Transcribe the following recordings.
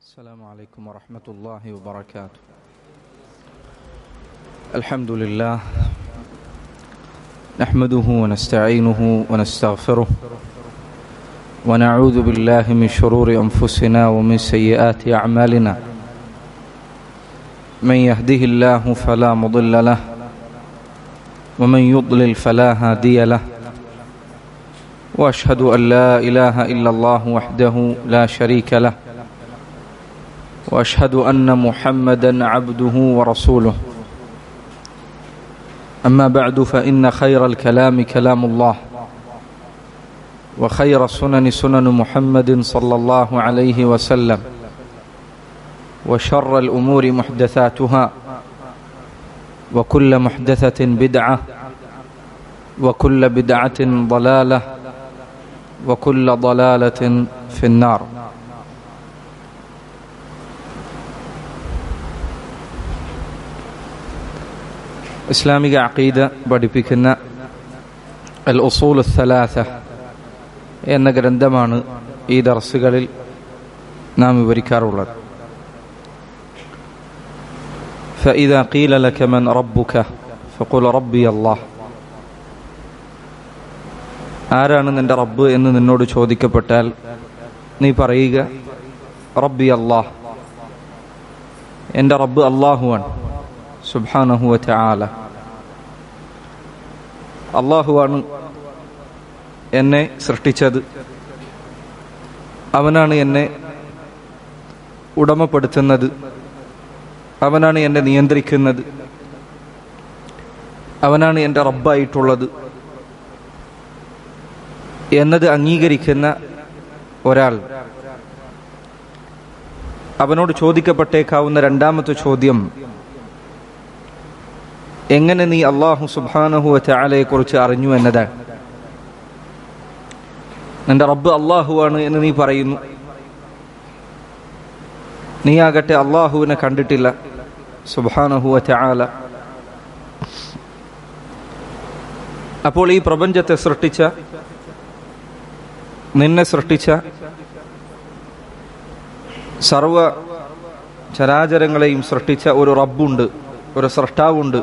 السلام عليكم ورحمة الله وبركاته الحمد لله نحمده ونستعينه ونستغفره ونعوذ بالله من شرور أنفسنا ومن سيئات أعمالنا من يهده الله فلا مضل له ومن يضلل فلا هادي له واشهد ان لا اله الا الله وحده لا شريك له واشهد ان محمدا عبده ورسوله اما بعد فان خير الكلام كلام الله وخير السنن سنن محمد صلى الله عليه وسلم وشر الامور محدثاتها وكل محدثه بدعه وكل بدعه ضلاله وكل ضلاله في النار ഇസ്ലാമിക അഖീദ പഠിപ്പിക്കുന്ന അൽ ഉസൂൽ സലാസ എന്ന ഗ്രന്ഥമാണ് ഈ ദർസുകളിൽ നാം വിവരിക്കാറുള്ളത് فإذا قيل لك من ربك فقل ربي الله ആരാണ് നിന്റെ റബ്ബ് എന്ന് നിന്നോട് ചോദിക്കപ്പെട്ടാൽ നീ പറയുക റബ്ബി അള്ളാഹ് എൻ്റെ റബ്ബ് അള്ളാഹുവാണ് സുബാനഹുവറ്റ ആല അള്ളാഹുവാണ് എന്നെ സൃഷ്ടിച്ചത് അവനാണ് എന്നെ ഉടമപ്പെടുത്തുന്നത് അവനാണ് എന്നെ നിയന്ത്രിക്കുന്നത് അവനാണ് എൻ്റെ റബ്ബായിട്ടുള്ളത് എന്നത് അംഗീകരിക്കുന്ന ഒരാൾ അവനോട് ചോദിക്കപ്പെട്ടേക്കാവുന്ന രണ്ടാമത്തെ ചോദ്യം എങ്ങനെ നീ അള്ളാഹു സുബാനഹു ചാലയെ കുറിച്ച് അറിഞ്ഞു എന്നതാണ് നിന്റെ റബ്ബ് അള്ളാഹുവാണ് എന്ന് നീ പറയുന്നു നീ ആകട്ടെ അള്ളാഹുവിനെ കണ്ടിട്ടില്ല സുബാനഹുവ ചാല അപ്പോൾ ഈ പ്രപഞ്ചത്തെ സൃഷ്ടിച്ച നിന്നെ സൃഷ്ടിച്ച സർവ ചരാചരങ്ങളെയും സൃഷ്ടിച്ച ഒരു റബ്ബുണ്ട് ഒരു സൃഷ്ടാവുണ്ട്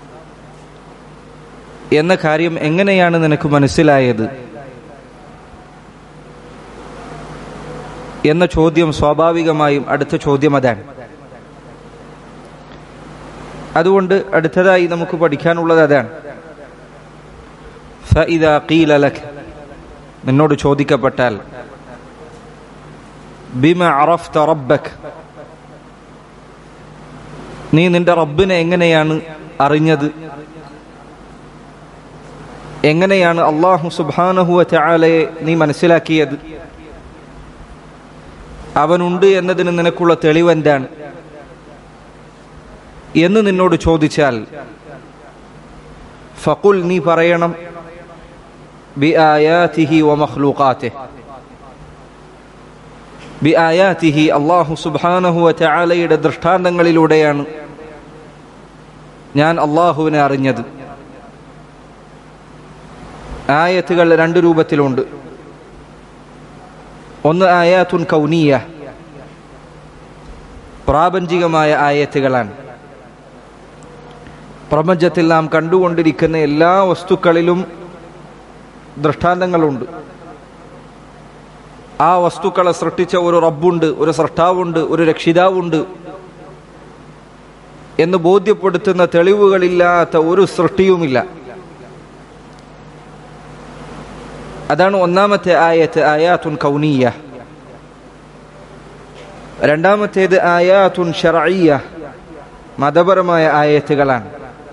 എന്ന കാര്യം എങ്ങനെയാണ് നിനക്ക് മനസ്സിലായത് എന്ന ചോദ്യം സ്വാഭാവികമായും അടുത്ത ചോദ്യം അതാണ് അതുകൊണ്ട് അടുത്തതായി നമുക്ക് പഠിക്കാനുള്ളത് അതാണ് ഫഇദാ ഖീല ലക നിന്നോട് ചോദിക്കപ്പെട്ടാൽ ബിമ അറഫ്ത റബ്ബക് നീ നിന്റെ റബ്ബിനെ എങ്ങനെയാണ് അറിഞ്ഞത് എങ്ങനെയാണ് അള്ളാഹു സുബാനഹുവ ചാലയെ നീ മനസ്സിലാക്കിയത് അവനുണ്ട് എന്നതിന് നിനക്കുള്ള തെളിവ് എന്താണ് എന്ന് നിന്നോട് ചോദിച്ചാൽ ഫക്കുൽ നീ പറയണം ബി ആയാതിഹി വ മഖ്ലൂഖാതിഹി ബി ആയാതിഹി അള്ളാഹു സുബ്ഹാനഹു വ തആലയുടെ ദൃഷ്ടാന്തങ്ങളിലൂടെയാണ് ഞാൻ അള്ളാഹുവിനെ അറിഞ്ഞത് ആയത്തുകൾ രണ്ട് രൂപത്തിലുണ്ട് ഒന്ന് ആയാത്തുൻ കൗനീയ പ്രാപഞ്ചികമായ ആയത്തുകളാണ് പ്രപഞ്ചത്തിൽ നാം കണ്ടുകൊണ്ടിരിക്കുന്ന എല്ലാ വസ്തുക്കളിലും ദൃഷ്ടാന്തങ്ങളുണ്ട് ആ വസ്തുക്കളെ സൃഷ്ടിച്ച ഒരു റബ്ബുണ്ട് ഒരു സൃഷ്ടാവുണ്ട് ഒരു രക്ഷിതാവുണ്ട് എന്ന് ബോധ്യപ്പെടുത്തുന്ന തെളിവുകളില്ലാത്ത ഒരു സൃഷ്ടിയുമില്ല അതാണ് ഒന്നാമത്തെ ആയത്ത് ആയാത്തുൻ കൗനീയ രണ്ടാമത്തേത് ആയാത്തുൻ ഷറയ്യ മതപരമായ ആയത്തുകളാണ്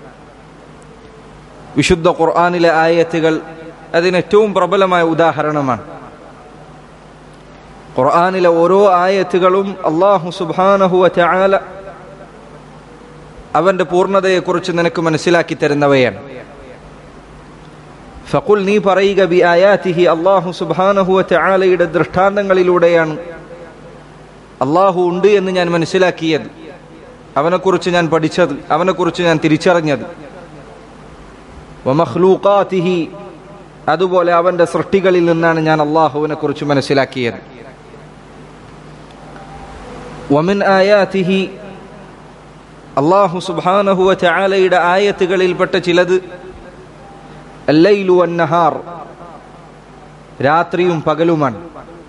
വിശുദ്ധ ഖുർആാനിലെ ആയത്തുകൾ അതിന് ഏറ്റവും പ്രബലമായ ഉദാഹരണമാണ് ഖുർആാനിലെ ഓരോ ആയത്തുകളും അള്ളാഹു സുബാനഹുവ ചാല അവന്റെ പൂർണ്ണതയെക്കുറിച്ച് നിനക്ക് മനസ്സിലാക്കി തരുന്നവയാണ് ഫക്കുൽ നീ പറയുക ബി ആയാത്തിഹി അള്ളാഹു സുബാനഹുവ ചാലയുടെ ദൃഷ്ടാന്തങ്ങളിലൂടെയാണ് അള്ളാഹു ഉണ്ട് എന്ന് ഞാൻ മനസ്സിലാക്കിയത് അവനെക്കുറിച്ച് ഞാൻ പഠിച്ചത് അവനെക്കുറിച്ച് ഞാൻ തിരിച്ചറിഞ്ഞത് വമഖ്ലൂഖാതിഹി അതുപോലെ അവന്റെ സൃഷ്ടികളിൽ നിന്നാണ് ഞാൻ അള്ളാഹുവിനെ കുറിച്ച് മനസ്സിലാക്കിയത് വമിൻ ആയാതിഹി അള്ളാഹു സുബാനഹുവ ചാലയുടെ ആയത്തുകളിൽപ്പെട്ട ചിലത് അല്ലൈലു അന്നഹാർ രാത്രിയും പകലുമാണ്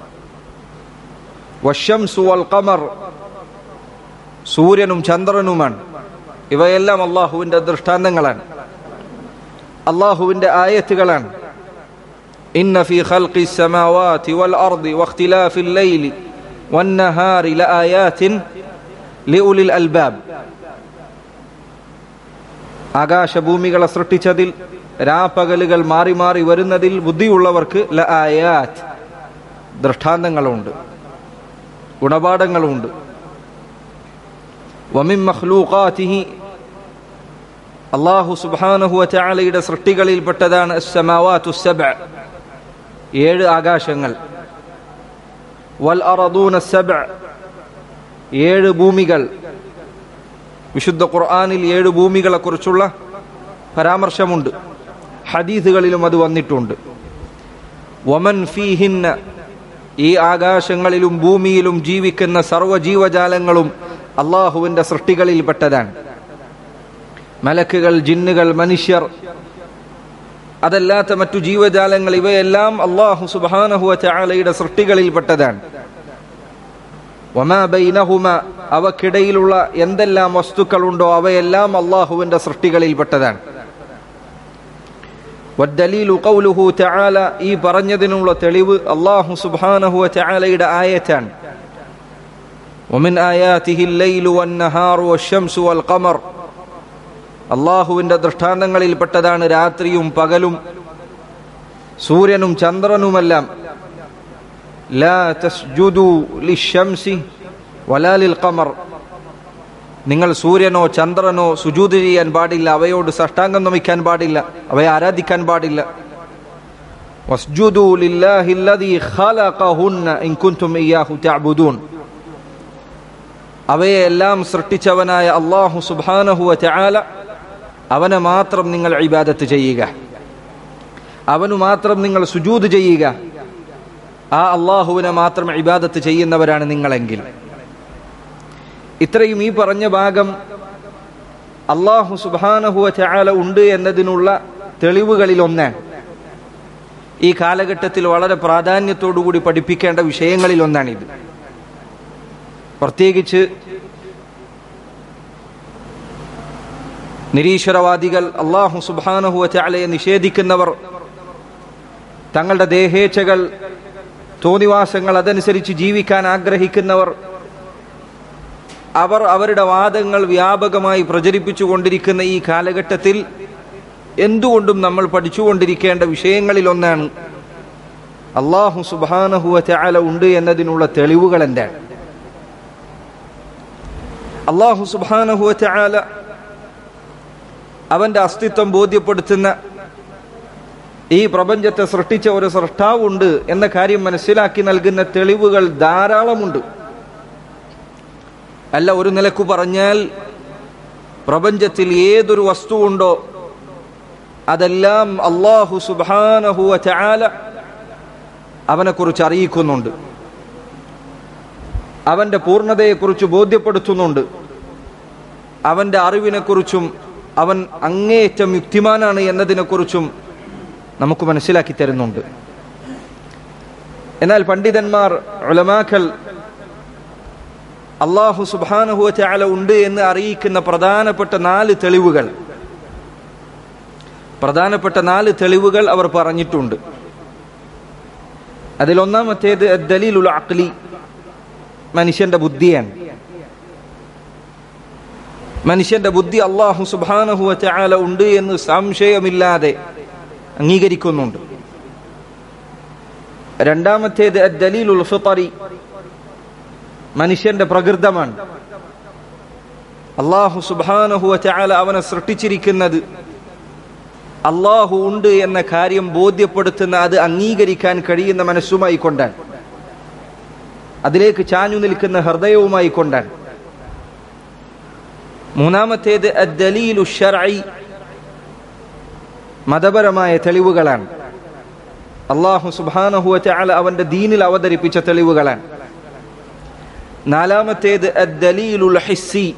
വശംസു വൽ ഖമർ സൂര്യനും ചന്ദ്രനുമാണ് ഇവയെല്ലാം അള്ളാഹുവിന്റെ ദൃഷ്ടാന്തങ്ങളാണ് അള്ളാഹുവിന്റെ ആയത്തുകളാണ് ഇന്ന ഫി ഖൽഖി السماوات والأرض واختلاف الليل والنهار لآيات لأولي الألباب ആകാശഭൂമികളെ സൃഷ്ടിച്ചതിൽ രാപ്പകലുകൾ മാറി മാറി വരുന്നതിൽ ബുദ്ധിയുള്ളവർക്ക് ല ആയാത്ത് ദൃഷ്ടാന്തങ്ങളുണ്ട് ഗുണപാഠങ്ങളുണ്ട് വമിൻ മഖ്ലൂഖാതിഹി അള്ളാഹു സുബ്ഹാനഹു വതആലയുടെ സൃഷ്ടികളിൽപ്പെട്ടതാണ് അസ്സമാവാതു സബ്അ ഏഴ് ആകാശങ്ങൾ വൽ അറദൂന സബ്അ ഏഴ് ഭൂമികൾ വിശുദ്ധ ഖുർആനിൽ ഏഴ് ഭൂമികളെ കുറിച്ചുള്ള പരാമർശമുണ്ട് ഹദീസുകളിലും അത് വന്നിട്ടുണ്ട് വമൻ ഫീഹിന്ന ഈ ആകാശങ്ങളിലും ഭൂമിയിലും ജീവിക്കുന്ന സർവ്വജീവജാലങ്ങളും അള്ളാഹുവിന്റെ സൃഷ്ടികളിൽപ്പെട്ടതാണ് മലക്കുകൾ ജിന്നുകൾ മനുഷ്യർ അതല്ലാത്ത മറ്റു ജീവജാലങ്ങൾ ഇവയെല്ലാം അള്ളാഹു സുബാനഹുവ ചാലയുടെ സൃഷ്ടികളിൽപ്പെട്ടതാണ് വമാ ബൈനഹുമ അവക്കിടയിലുള്ള എന്തെല്ലാം വസ്തുക്കളുണ്ടോ അവയെല്ലാം അള്ളാഹുവിന്റെ സൃഷ്ടികളിൽപ്പെട്ടതാണ് വദ്ദലീലു ഖൗലുഹു തആല ഈ പറഞ്ഞതിനുള്ള തെളിവ് അല്ലാഹു സുബ്ഹാനഹു വതആലയുടെ ആയത്താണ് ومن آياته الليل والنهار والشمس والقمر അള്ളാഹുവിന്റെ ദൃഷ്ടാന്തങ്ങളിൽപ്പെട്ടതാണ് രാത്രിയും പകലും സൂര്യനും ചന്ദ്രനുമെല്ലാം ലാ തസ്ജുദു ലിശംസി വലാ ലിൽ ഖമർ നിങ്ങൾ സൂര്യനോ ചന്ദ്രനോ സുജൂത് ചെയ്യാൻ പാടില്ല അവയോട് സഷ്ടാംഗം നമിക്കാൻ പാടില്ല അവയെ ആരാധിക്കാൻ പാടില്ല വസ്ജുദു ലില്ലാഹി അല്ലദീ ഖലഖഹുന്ന ഇൻ കുൻതും ഇയ്യാഹു തഅബുദൂൻ അവയെ എല്ലാം സൃഷ്ടിച്ചവനായ അള്ളാഹു സുബ്ഹാനഹു വതആല അവനെ മാത്രം നിങ്ങൾ ഇബാദത്ത് ചെയ്യുക അവനു മാത്രം നിങ്ങൾ സുജൂത് ചെയ്യുക ആ അള്ളാഹുവിനെ മാത്രം ഇബാദത്ത് ചെയ്യുന്നവരാണ് നിങ്ങളെങ്കിൽ ഇത്രയും ഈ പറഞ്ഞ ഭാഗം അള്ളാഹു സുബാനഹുവ ചാല ഉണ്ട് എന്നതിനുള്ള തെളിവുകളിൽ ഒന്നാണ് ഈ കാലഘട്ടത്തിൽ വളരെ പ്രാധാന്യത്തോടുകൂടി പഠിപ്പിക്കേണ്ട വിഷയങ്ങളിൽ ഒന്നാണിത് പ്രത്യേകിച്ച് നിരീശ്വരവാദികൾ അള്ളാഹു സുബാനഹുവ ചാലയെ നിഷേധിക്കുന്നവർ തങ്ങളുടെ ദേഹേച്ഛകൾ തോന്നിവാസങ്ങൾ അതനുസരിച്ച് ജീവിക്കാൻ ആഗ്രഹിക്കുന്നവർ അവർ അവരുടെ വാദങ്ങൾ വ്യാപകമായി പ്രചരിപ്പിച്ചുകൊണ്ടിരിക്കുന്ന ഈ കാലഘട്ടത്തിൽ എന്തുകൊണ്ടും നമ്മൾ പഠിച്ചുകൊണ്ടിരിക്കേണ്ട വിഷയങ്ങളിൽ ഒന്നാണ് അള്ളാഹു സുബാനഹുവ ചാല ഉണ്ട് എന്നതിനുള്ള തെളിവുകൾ എന്താണ് അള്ളാഹു സുബാനഹുവ ചാല അവന്റെ അസ്തിത്വം ബോധ്യപ്പെടുത്തുന്ന ഈ പ്രപഞ്ചത്തെ സൃഷ്ടിച്ച ഒരു സൃഷ്ടാവുണ്ട് എന്ന കാര്യം മനസ്സിലാക്കി നൽകുന്ന തെളിവുകൾ ധാരാളമുണ്ട് അല്ല ഒരു നിലക്കു പറഞ്ഞാൽ പ്രപഞ്ചത്തിൽ ഏതൊരു വസ്തുവുണ്ടോ അതെല്ലാം അള്ളാഹു സുബാനഹുവ ചാല അവനെക്കുറിച്ച് അറിയിക്കുന്നുണ്ട് അവന്റെ പൂർണ്ണതയെക്കുറിച്ച് ബോധ്യപ്പെടുത്തുന്നുണ്ട് അവന്റെ അറിവിനെക്കുറിച്ചും അവൻ അങ്ങേയറ്റം യുക്തിമാനാണ് എന്നതിനെക്കുറിച്ചും നമുക്ക് മനസ്സിലാക്കി തരുന്നുണ്ട് എന്നാൽ പണ്ഡിതന്മാർ ഉലമാക്കൽ അള്ളാഹു സുബാനുഹുവ ചാല ഉണ്ട് എന്ന് അറിയിക്കുന്ന പ്രധാനപ്പെട്ട നാല് തെളിവുകൾ പ്രധാനപ്പെട്ട നാല് തെളിവുകൾ അവർ പറഞ്ഞിട്ടുണ്ട് അതിലൊന്നാമത്തേത് ദലീലുൽ അക്ലി മനുഷ്യന്റെ ബുദ്ധിയാണ് മനുഷ്യന്റെ ബുദ്ധി അള്ളാഹു സുബാനഹുവ ചാല ഉണ്ട് എന്ന് സംശയമില്ലാതെ അംഗീകരിക്കുന്നുണ്ട് രണ്ടാമത്തേത് ദലീലുൽ ഫിത്തറി മനുഷ്യന്റെ പ്രകൃതമാണ് അള്ളാഹു സുബാനഹുവ ചാല അവനെ സൃഷ്ടിച്ചിരിക്കുന്നത് അള്ളാഹു ഉണ്ട് എന്ന കാര്യം ബോധ്യപ്പെടുത്തുന്ന അത് അംഗീകരിക്കാൻ കഴിയുന്ന മനസ്സുമായി കൊണ്ടാണ് അതിലേക്ക് ചാഞ്ഞു നിൽക്കുന്ന ഹൃദയവുമായി കൊണ്ടാണ് മൂന്നാമത്തേത് അദ്ദലീലു ഷർഈ മതപരമായ തെളിവുകളാണ് അള്ളാഹു സുബാനഹുവ ചാല അവന്റെ ദീനിൽ അവതരിപ്പിച്ച തെളിവുകളാണ് നാലാമത്തേത് അദ്ദലീലുൽ ഹിസ്സി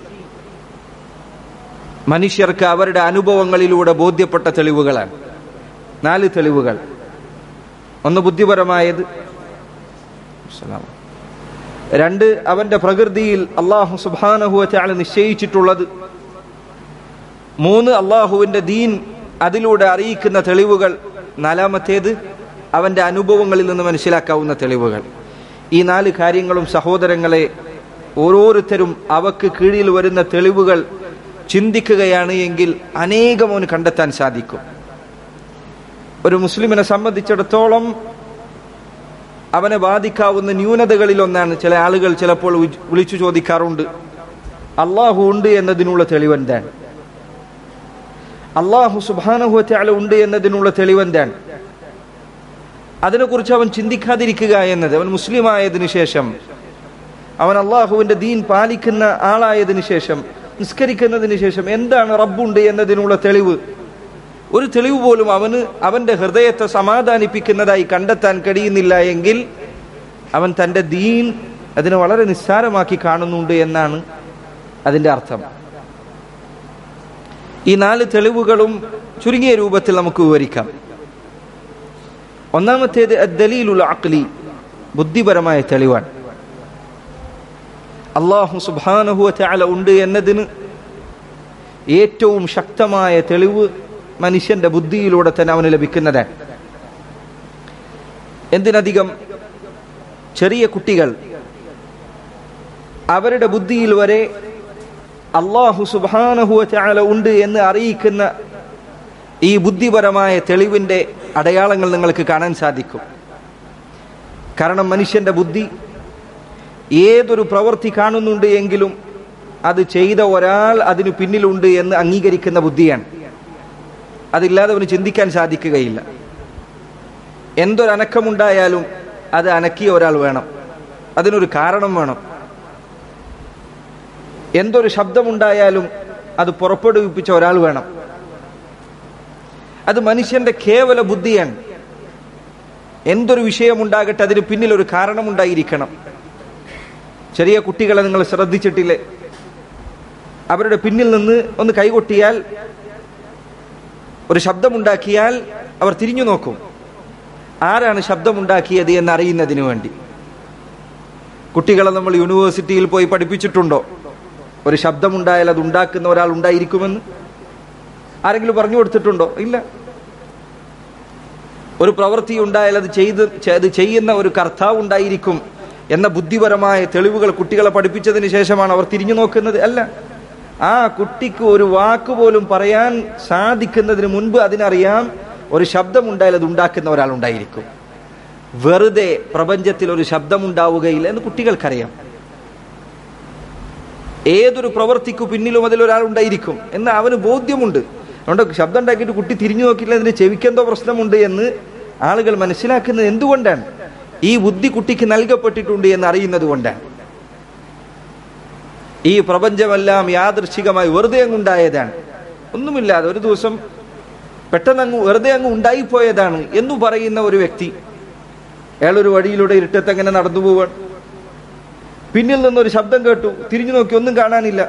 മനുഷ്യർക്ക് അവരുടെ അനുഭവങ്ങളിലൂടെ ബോധ്യപ്പെട്ട തെളിവുകളാണ് നാല് തെളിവുകൾ ഒന്ന് ബുദ്ധിപരമായത് രണ്ട് അവന്റെ പ്രകൃതിയിൽ അള്ളാഹു സുബാനഹുവ ചാല നിശ്ചയിച്ചിട്ടുള്ളത് മൂന്ന് അള്ളാഹുവിന്റെ ദീൻ അതിലൂടെ അറിയിക്കുന്ന തെളിവുകൾ നാലാമത്തേത് അവന്റെ അനുഭവങ്ങളിൽ നിന്ന് മനസ്സിലാക്കാവുന്ന തെളിവുകൾ ഈ നാല് കാര്യങ്ങളും സഹോദരങ്ങളെ ഓരോരുത്തരും അവക്ക് കീഴിൽ വരുന്ന തെളിവുകൾ ചിന്തിക്കുകയാണ് എങ്കിൽ അനേകം അവന് കണ്ടെത്താൻ സാധിക്കും ഒരു മുസ്ലിമിനെ സംബന്ധിച്ചിടത്തോളം അവനെ ബാധിക്കാവുന്ന ന്യൂനതകളിൽ ഒന്നാണ് ചില ആളുകൾ ചിലപ്പോൾ വിളിച്ചു ചോദിക്കാറുണ്ട് അള്ളാഹു ഉണ്ട് എന്നതിനുള്ള തെളിവെന്താണ് അള്ളാഹു സുബാനഹുല ഉണ്ട് എന്നതിനുള്ള തെളിവെന്താണ് അതിനെക്കുറിച്ച് അവൻ ചിന്തിക്കാതിരിക്കുക എന്നത് അവൻ മുസ്ലിം ആയതിനു ശേഷം അവൻ അള്ളാഹുവിന്റെ ദീൻ പാലിക്കുന്ന ആളായതിനു ശേഷം നിസ്കരിക്കുന്നതിന് ശേഷം എന്താണ് റബ്ബുണ്ട് എന്നതിനുള്ള തെളിവ് ഒരു തെളിവ് പോലും അവന് അവന്റെ ഹൃദയത്തെ സമാധാനിപ്പിക്കുന്നതായി കണ്ടെത്താൻ കഴിയുന്നില്ല എങ്കിൽ അവൻ തന്റെ ദീൻ അതിനെ വളരെ നിസ്സാരമാക്കി കാണുന്നുണ്ട് എന്നാണ് അതിന്റെ അർത്ഥം ഈ നാല് തെളിവുകളും ചുരുങ്ങിയ രൂപത്തിൽ നമുക്ക് വിവരിക്കാം ഒന്നാമത്തേത് ദലീലുൽ അക്ലി ബുദ്ധിപരമായ തെളിവാണ് അള്ളാഹു സുബാനഹുവ ചാല ഉണ്ട് എന്നതിന് ഏറ്റവും ശക്തമായ തെളിവ് മനുഷ്യന്റെ ബുദ്ധിയിലൂടെ തന്നെ അവന് ലഭിക്കുന്നതാണ് എന്തിനധികം ചെറിയ കുട്ടികൾ അവരുടെ ബുദ്ധിയിൽ വരെ അള്ളാഹു സുബാനഹുവ ചാല ഉണ്ട് എന്ന് അറിയിക്കുന്ന ഈ ബുദ്ധിപരമായ തെളിവിന്റെ അടയാളങ്ങൾ നിങ്ങൾക്ക് കാണാൻ സാധിക്കും കാരണം മനുഷ്യന്റെ ബുദ്ധി ഏതൊരു പ്രവൃത്തി കാണുന്നുണ്ട് എങ്കിലും അത് ചെയ്ത ഒരാൾ അതിനു പിന്നിലുണ്ട് എന്ന് അംഗീകരിക്കുന്ന ബുദ്ധിയാണ് അതില്ലാതെ അവന് ചിന്തിക്കാൻ സാധിക്കുകയില്ല എന്തൊരനക്കമുണ്ടായാലും അത് അനക്കിയ ഒരാൾ വേണം അതിനൊരു കാരണം വേണം എന്തൊരു ശബ്ദമുണ്ടായാലും അത് പുറപ്പെടുവിപ്പിച്ച ഒരാൾ വേണം അത് മനുഷ്യന്റെ കേവല ബുദ്ധിയാണ് എന്തൊരു വിഷയമുണ്ടാകട്ടെ അതിന് പിന്നിൽ ഒരു കാരണമുണ്ടായിരിക്കണം ചെറിയ കുട്ടികളെ നിങ്ങൾ ശ്രദ്ധിച്ചിട്ടില്ലേ അവരുടെ പിന്നിൽ നിന്ന് ഒന്ന് കൈകൊട്ടിയാൽ ഒരു ശബ്ദമുണ്ടാക്കിയാൽ അവർ തിരിഞ്ഞു നോക്കും ആരാണ് ശബ്ദമുണ്ടാക്കിയത് എന്നറിയുന്നതിന് വേണ്ടി കുട്ടികളെ നമ്മൾ യൂണിവേഴ്സിറ്റിയിൽ പോയി പഠിപ്പിച്ചിട്ടുണ്ടോ ഒരു ശബ്ദമുണ്ടായാൽ അത് ഉണ്ടാക്കുന്ന ഒരാൾ ഉണ്ടായിരിക്കുമെന്ന് ആരെങ്കിലും പറഞ്ഞു കൊടുത്തിട്ടുണ്ടോ ഇല്ല ഒരു പ്രവൃത്തി ഉണ്ടായാൽ അത് ചെയ്ത് അത് ചെയ്യുന്ന ഒരു കർത്താവ് ഉണ്ടായിരിക്കും എന്ന ബുദ്ധിപരമായ തെളിവുകൾ കുട്ടികളെ പഠിപ്പിച്ചതിന് ശേഷമാണ് അവർ തിരിഞ്ഞു നോക്കുന്നത് അല്ല ആ കുട്ടിക്ക് ഒരു വാക്ക് പോലും പറയാൻ സാധിക്കുന്നതിന് മുൻപ് അതിനറിയാം ഒരു ശബ്ദമുണ്ടായാൽ അത് ഉണ്ടാക്കുന്ന ഒരാൾ ഉണ്ടായിരിക്കും വെറുതെ പ്രപഞ്ചത്തിൽ ഒരു ശബ്ദമുണ്ടാവുകയില്ല എന്ന് കുട്ടികൾക്കറിയാം ഏതൊരു പ്രവൃത്തിക്കു പിന്നിലും അതിലൊരാൾ ഉണ്ടായിരിക്കും എന്ന് അവന് ബോധ്യമുണ്ട് അതുകൊണ്ട് ശബ്ദം ഉണ്ടാക്കിയിട്ട് കുട്ടി തിരിഞ്ഞു നോക്കിയില്ല അതിന് ചെവിക്കെന്തോ പ്രശ്നമുണ്ട് എന്ന് ആളുകൾ മനസ്സിലാക്കുന്നത് എന്തുകൊണ്ടാണ് ഈ ബുദ്ധി കുട്ടിക്ക് നൽകപ്പെട്ടിട്ടുണ്ട് എന്ന് അറിയുന്നത് കൊണ്ടാണ് ഈ പ്രപഞ്ചമെല്ലാം യാദൃശികമായി വെറുതെ അങ്ങ് ഉണ്ടായതാണ് ഒന്നുമില്ലാതെ ഒരു ദിവസം പെട്ടെന്ന് അങ്ങ് വെറുതെ അങ്ങ് ഉണ്ടായിപ്പോയതാണ് എന്ന് പറയുന്ന ഒരു വ്യക്തി അയാളൊരു വഴിയിലൂടെ ഇരുട്ടത്ത് അങ്ങനെ നടന്നു പോവാൻ പിന്നിൽ നിന്നൊരു ശബ്ദം കേട്ടു തിരിഞ്ഞു നോക്കി ഒന്നും കാണാനില്ല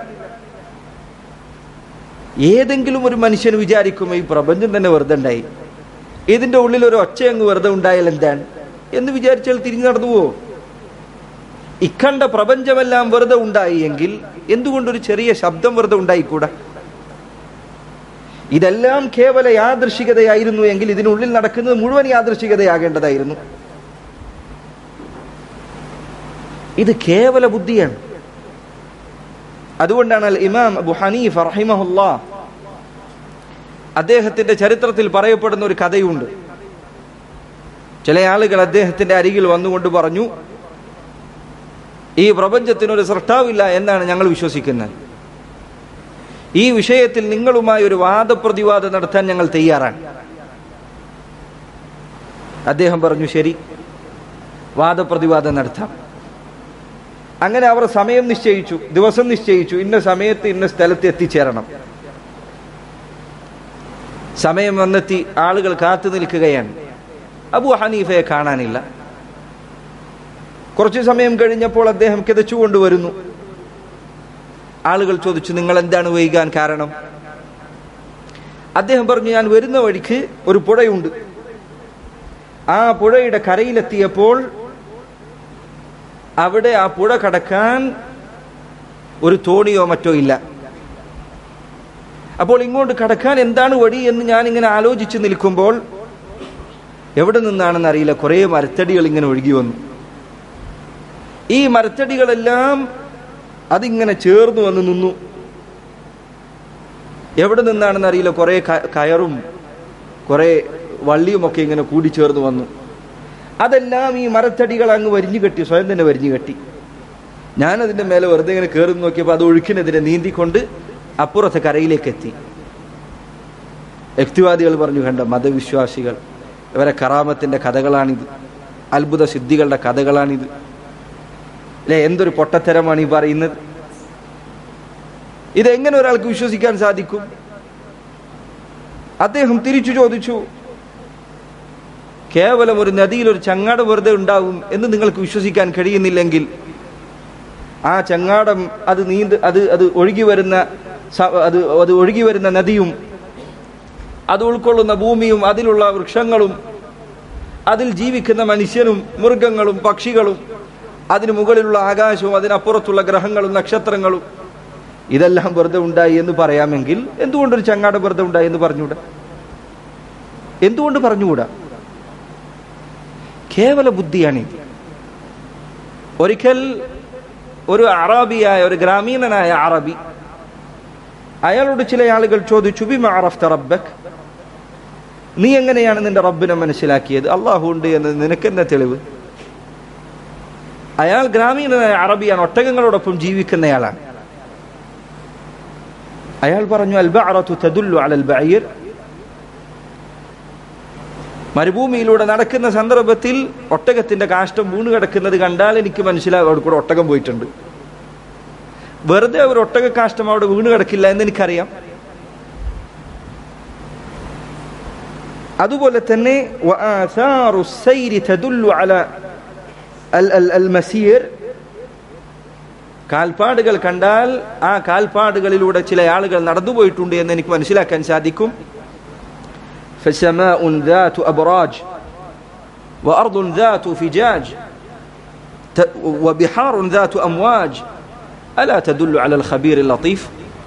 ഏതെങ്കിലും ഒരു മനുഷ്യന് വിചാരിക്കും ഈ പ്രപഞ്ചം തന്നെ വെറുതെ ഉണ്ടായി ഇതിന്റെ ഉള്ളിൽ ഒരു ഒച്ച അങ്ങ് വെറുതെ ഉണ്ടായാൽ എന്താണ് എന്ന് വിചാരിച്ചാൽ തിരിഞ്ഞു നടന്നു പോവോ ഇക്കണ്ട പ്രപഞ്ചമെല്ലാം വെറുതെ ഉണ്ടായി എങ്കിൽ എന്തുകൊണ്ടൊരു ചെറിയ ശബ്ദം വെറുതെ ഉണ്ടായിക്കൂടാ ഇതെല്ലാം കേവല യാദൃശികതയായിരുന്നു എങ്കിൽ ഇതിനുള്ളിൽ നടക്കുന്നത് മുഴുവൻ യാദൃശികതയാകേണ്ടതായിരുന്നു ഇത് കേവല ബുദ്ധിയാണ് അതുകൊണ്ടാണ് അൽ ഇമാം അബു ഹനീഫ് റഹിമഹുല്ല അദ്ദേഹത്തിന്റെ ചരിത്രത്തിൽ പറയപ്പെടുന്ന ഒരു കഥയുണ്ട് ചില ആളുകൾ അദ്ദേഹത്തിന്റെ അരികിൽ വന്നുകൊണ്ട് പറഞ്ഞു ഈ പ്രപഞ്ചത്തിനൊരു സൃഷ്ടാവില്ല എന്നാണ് ഞങ്ങൾ വിശ്വസിക്കുന്നത് ഈ വിഷയത്തിൽ നിങ്ങളുമായി ഒരു വാദപ്രതിവാദം നടത്താൻ ഞങ്ങൾ തയ്യാറാണ് അദ്ദേഹം പറഞ്ഞു ശരി വാദപ്രതിവാദം നടത്താം അങ്ങനെ അവർ സമയം നിശ്ചയിച്ചു ദിവസം നിശ്ചയിച്ചു ഇന്ന സമയത്ത് ഇന്ന സ്ഥലത്ത് എത്തിച്ചേരണം സമയം വന്നെത്തി ആളുകൾ കാത്തു നിൽക്കുകയാണ് അബു ഹനീഫയെ കാണാനില്ല കുറച്ചു സമയം കഴിഞ്ഞപ്പോൾ അദ്ദേഹം കിതച്ചുകൊണ്ടുവരുന്നു ആളുകൾ ചോദിച്ചു നിങ്ങൾ എന്താണ് വൈകാൻ കാരണം അദ്ദേഹം പറഞ്ഞു ഞാൻ വരുന്ന വഴിക്ക് ഒരു പുഴയുണ്ട് ആ പുഴയുടെ കരയിലെത്തിയപ്പോൾ അവിടെ ആ പുഴ കടക്കാൻ ഒരു തോണിയോ മറ്റോ ഇല്ല അപ്പോൾ ഇങ്ങോട്ട് കടക്കാൻ എന്താണ് വഴി എന്ന് ഞാൻ ഇങ്ങനെ ആലോചിച്ച് നിൽക്കുമ്പോൾ എവിടെ നിന്നാണെന്ന് അറിയില്ല കുറേ മരത്തടികൾ ഇങ്ങനെ ഒഴുകി വന്നു ഈ മരത്തടികളെല്ലാം അതിങ്ങനെ ചേർന്ന് വന്ന് നിന്നു എവിടെ നിന്നാണെന്ന് അറിയില്ല കുറെ കയറും കുറെ വള്ളിയുമൊക്കെ ഇങ്ങനെ കൂടിച്ചേർന്ന് വന്നു അതെല്ലാം ഈ മരത്തടികൾ അങ്ങ് വരിഞ്ഞു കെട്ടി സ്വയം തന്നെ വരിഞ്ഞു കെട്ടി ഞാനതിന്റെ മേലെ വെറുതെ ഇങ്ങനെ കയറി നോക്കിയപ്പോൾ അത് ഒഴുക്കിനെതിരെ നീന്തിക്കൊണ്ട് അപ്പുറത്തെ കരയിലേക്ക് എത്തി യുക്തിവാദികൾ പറഞ്ഞു കണ്ട മതവിശ്വാസികൾ ഇവരെ കറാമത്തിന്റെ കഥകളാണിത് അത്ഭുത സിദ്ധികളുടെ കഥകളാണിത് അല്ലെ എന്തൊരു പൊട്ടത്തരമാണ് ഈ പറയുന്നത് ഇതെങ്ങനെ ഒരാൾക്ക് വിശ്വസിക്കാൻ സാധിക്കും അദ്ദേഹം തിരിച്ചു ചോദിച്ചു കേവലം ഒരു നദിയിൽ ഒരു ചങ്ങാടം വെറുതെ ഉണ്ടാവും എന്ന് നിങ്ങൾക്ക് വിശ്വസിക്കാൻ കഴിയുന്നില്ലെങ്കിൽ ആ ചങ്ങാടം അത് നീന്ത് അത് അത് ഒഴുകി വരുന്ന അത് അത് ഒഴുകി വരുന്ന നദിയും അത് ഉൾക്കൊള്ളുന്ന ഭൂമിയും അതിലുള്ള വൃക്ഷങ്ങളും അതിൽ ജീവിക്കുന്ന മനുഷ്യനും മൃഗങ്ങളും പക്ഷികളും അതിന് മുകളിലുള്ള ആകാശവും അതിനപ്പുറത്തുള്ള ഗ്രഹങ്ങളും നക്ഷത്രങ്ങളും ഇതെല്ലാം വെറുതെ ഉണ്ടായി എന്ന് പറയാമെങ്കിൽ എന്തുകൊണ്ടൊരു ചങ്ങാടം വെറുതെ ഉണ്ടായി എന്ന് പറഞ്ഞുകൂടാ എന്തുകൊണ്ട് പറഞ്ഞുകൂടാ കേവല ബുദ്ധിയാണിത് ഒരിക്കൽ ഒരു അറബിയായ ഒരു ഗ്രാമീണനായ അറബി അയാളോട് ചില ആളുകൾ ചോദിച്ചു ബിമ അറഫ്ത റബ്ബക് നീ എങ്ങനെയാണ് നിന്റെ റബ്ബിനെ മനസ്സിലാക്കിയത് അള്ളാഹു ഉണ്ട് എന്ന് നിനക്ക് എന്താ തെളിവ് അയാൾ ഗ്രാമീണനായ അറബിയാണ് ഒട്ടകങ്ങളോടൊപ്പം ജീവിക്കുന്നയാളാണ് അയാൾ പറഞ്ഞു അൽബഅറത്തു തദുല്ലു അലൽ ബഅീർ മരുഭൂമിയിലൂടെ നടക്കുന്ന സന്ദർഭത്തിൽ ഒട്ടകത്തിന്റെ കാഷ്ടം വീണ് കിടക്കുന്നത് കണ്ടാൽ എനിക്ക് മനസ്സിലാവും അവിടെ കൂടെ ഒട്ടകം പോയിട്ടുണ്ട് വെറുതെ ഒരു ഒട്ടക കാഷ്ടം അവിടെ വീണ് കിടക്കില്ല എന്ന് എനിക്കറിയാം അതുപോലെ തന്നെ കാൽപ്പാടുകൾ കണ്ടാൽ ആ കാൽപ്പാടുകളിലൂടെ ചില ആളുകൾ നടന്നുപോയിട്ടുണ്ട് എന്ന് എനിക്ക് മനസ്സിലാക്കാൻ സാധിക്കും فسماء ذات أبراج وأرض ذات فجاج وبحار ذات أمواج ألا تدل على الخبير اللطيف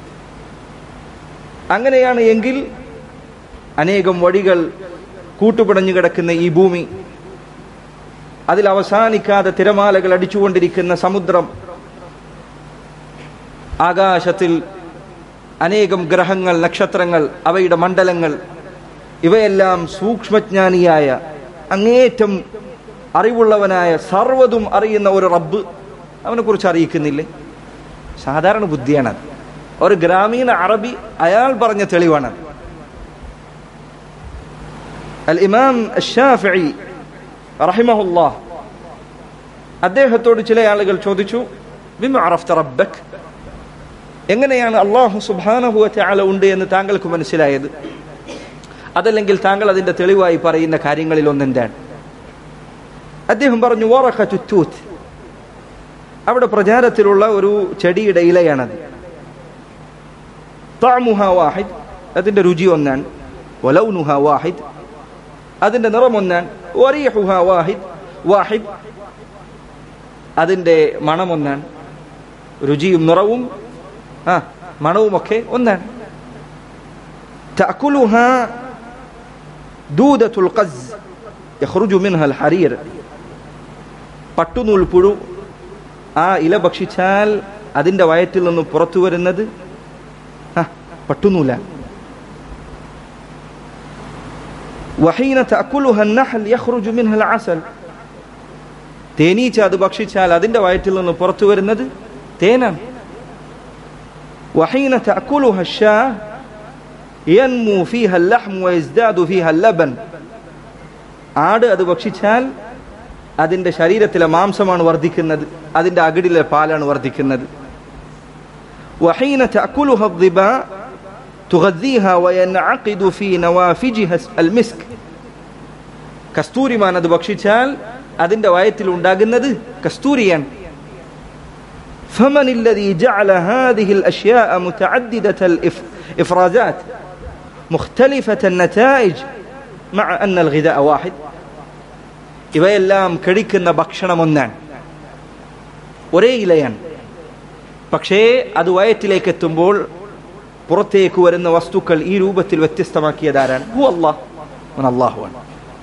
അങ്ങനെയാണ് എങ്കിൽ അനേകം വഴികൾ കൂട്ടുപിടഞ്ഞു കിടക്കുന്ന ഈ ഭൂമി അതിൽ അവസാനിക്കാതെ തിരമാലകൾ അടിച്ചുകൊണ്ടിരിക്കുന്ന സമുദ്രം ആകാശത്തിൽ അനേകം ഗ്രഹങ്ങൾ നക്ഷത്രങ്ങൾ അവയുടെ മണ്ഡലങ്ങൾ ഇവയെല്ലാം സൂക്ഷ്മജ്ഞാനിയായ അങ്ങേറ്റം അറിവുള്ളവനായ സർവ്വതും അറിയുന്ന ഒരു റബ്ബ് അവനെക്കുറിച്ച് അറിയിക്കുന്നില്ലേ സാധാരണ ബുദ്ധിയാണത് ഒരു ഗ്രാമീണ അറബി അയാൾ പറഞ്ഞ തെളിവാണത് അൽ ഇമാം ഷാഫി റഹിമഹുല്ലാഹ് അദ്ദേഹത്തോട് ചില ആളുകൾ ചോദിച്ചു ബിമ അറഫ്ത റബ്ബക് എങ്ങനെയാണ് അള്ളാഹു സുബാനഹുവ ചാല ഉണ്ട് എന്ന് താങ്കൾക്ക് മനസ്സിലായത് അതല്ലെങ്കിൽ താങ്കൾ അതിന്റെ തെളിവായി പറയുന്ന കാര്യങ്ങളിൽ ഒന്നെന്താണ് അദ്ദേഹം പറഞ്ഞു വറഖത്തുത്തൂത്ത് അവിടെ പ്രചാരത്തിലുള്ള ഒരു ചെടിയുടെ ഇലയാണത് താമുഹ വാഹിദ് അതിന്റെ രുചി ഒന്നാണ് വലൗനുഹ വാഹിദ് അതിന്റെ നിറം ഒന്നാണ് വറീഹുഹ വാഹിദ് വാഹിദ് അതിന്റെ മണം ഒന്നാണ് രുചിയും നിറവും ആ മണവുമൊക്കെ ഒന്നാണ് تأكلها دودة القز يخرج منها الحرير പട്ടുനൂൽ പുഴു ആ ഇല ഭക്ഷിച്ചാൽ അതിന്റെ വയറ്റിൽ നിന്ന് പുറത്തു വരുന്നത് പട്ടുനൂലാണ് وحين تأكلها النحل يخرج منها العسل തേനീച്ച അത് ഭക്ഷിച്ചാൽ അതിന്റെ വയറ്റിൽ നിന്ന് പുറത്തു വരുന്നത് തേനാണ് وحين تأكلها الشاة ينمو فيها اللحم ويزداد فيها اللبن ആട് അത് ഭക്ഷിച്ചാൽ അതിന്റെ ശരീരത്തിലെ മാംസമാണ് വർദ്ധിക്കുന്നത് അതിന്റെ അകിടിലെ പാലാണ് വർദ്ധിക്കുന്നത് وحين تأكلها الظباء تغذيها وينعقد في نوافجها المسك കസ്തൂരിമാൻ അത് ഭക്ഷിച്ചാൽ അതിന്റെ വയറ്റിൽ ഉണ്ടാകുന്നത് കസ്തൂരിയാണ് فمن الذي جعل هذه الأشياء متعددة الإفرازات مختلفة النتائج مع أن الغذاء واحد ഇവയെല്ലാം കഴിക്കുന്ന ഭക്ഷണം ഒന്നാണ് ഒരേ ഇലയാണ് പക്ഷേ അത് വയറ്റിലേക്ക് എത്തുമ്പോൾ പുറത്തേക്ക് വരുന്ന വസ്തുക്കൾ ഈ രൂപത്തിൽ വ്യത്യസ്തമാക്കിയതാരാണ് ഹു അള്ളാഹ് അള്ളാഹുവാണ്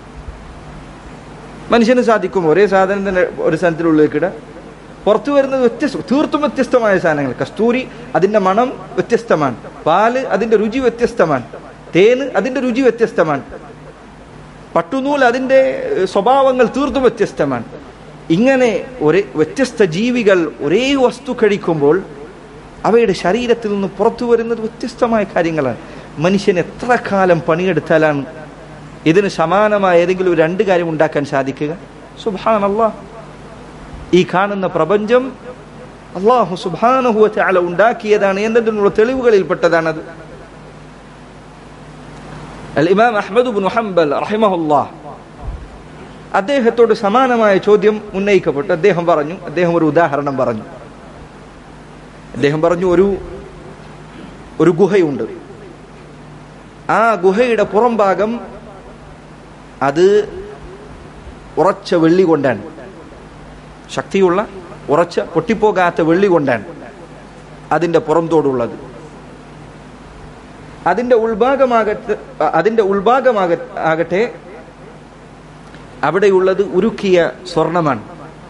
മനുഷ്യന് സാധിക്കും ഒരേ സാധനം തന്നെ ഒരു സാധനത്തിനുള്ളിലേക്ക് ഇടാം പുറത്തു വരുന്നത് വ്യത്യസ്ത തീർത്തും വ്യത്യസ്തമായ സാധനങ്ങൾ കസ്തൂരി അതിന്റെ മണം വ്യത്യസ്തമാണ് പാല് അതിന്റെ രുചി വ്യത്യസ്തമാണ് തേന് അതിന്റെ രുചി വ്യത്യസ്തമാണ് പട്ടുനൂൽ അതിന്റെ സ്വഭാവങ്ങൾ തീർത്തും വ്യത്യസ്തമാണ് ഇങ്ങനെ ഒരേ വ്യത്യസ്ത ജീവികൾ ഒരേ വസ്തു കഴിക്കുമ്പോൾ അവയുടെ ശരീരത്തിൽ നിന്ന് പുറത്തു വരുന്നത് വ്യത്യസ്തമായ കാര്യങ്ങളാണ് മനുഷ്യൻ എത്ര കാലം പണിയെടുത്താലാണ് ഇതിന് സമാനമായ ഏതെങ്കിലും ഒരു രണ്ട് കാര്യം ഉണ്ടാക്കാൻ സാധിക്കുക സുബാനല്ലാ ഈ കാണുന്ന പ്രപഞ്ചം അള്ളാഹു സുബാനഹുവ അല ഉണ്ടാക്കിയതാണ് എന്നതിനുള്ള തെളിവുകളിൽപ്പെട്ടതാണത് അൽ ഇമാം അഹമ്മദ് ബിൻ ഹംബൽ റഹിമഹുല്ലാ അദ്ദേഹത്തോട് സമാനമായ ചോദ്യം ഉന്നയിക്കപ്പെട്ടു അദ്ദേഹം പറഞ്ഞു അദ്ദേഹം ഒരു ഉദാഹരണം പറഞ്ഞു അദ്ദേഹം പറഞ്ഞു ഒരു ഒരു ഗുഹയുണ്ട് ആ ഗുഹയുടെ പുറം ഭാഗം അത് ഉറച്ച വെള്ളി കൊണ്ടാണ് ശക്തിയുള്ള ഉറച്ച പൊട്ടിപ്പോകാത്ത വെള്ളി കൊണ്ടാണ് അതിന്റെ പുറംതോടുള്ളത് അതിന്റെ ഉൾഭാഗമാകട്ടെ അതിന്റെ ഉൾഭാഗമാക ആകട്ടെ അവിടെയുള്ളത് ഉരുക്കിയ സ്വർണമാണ്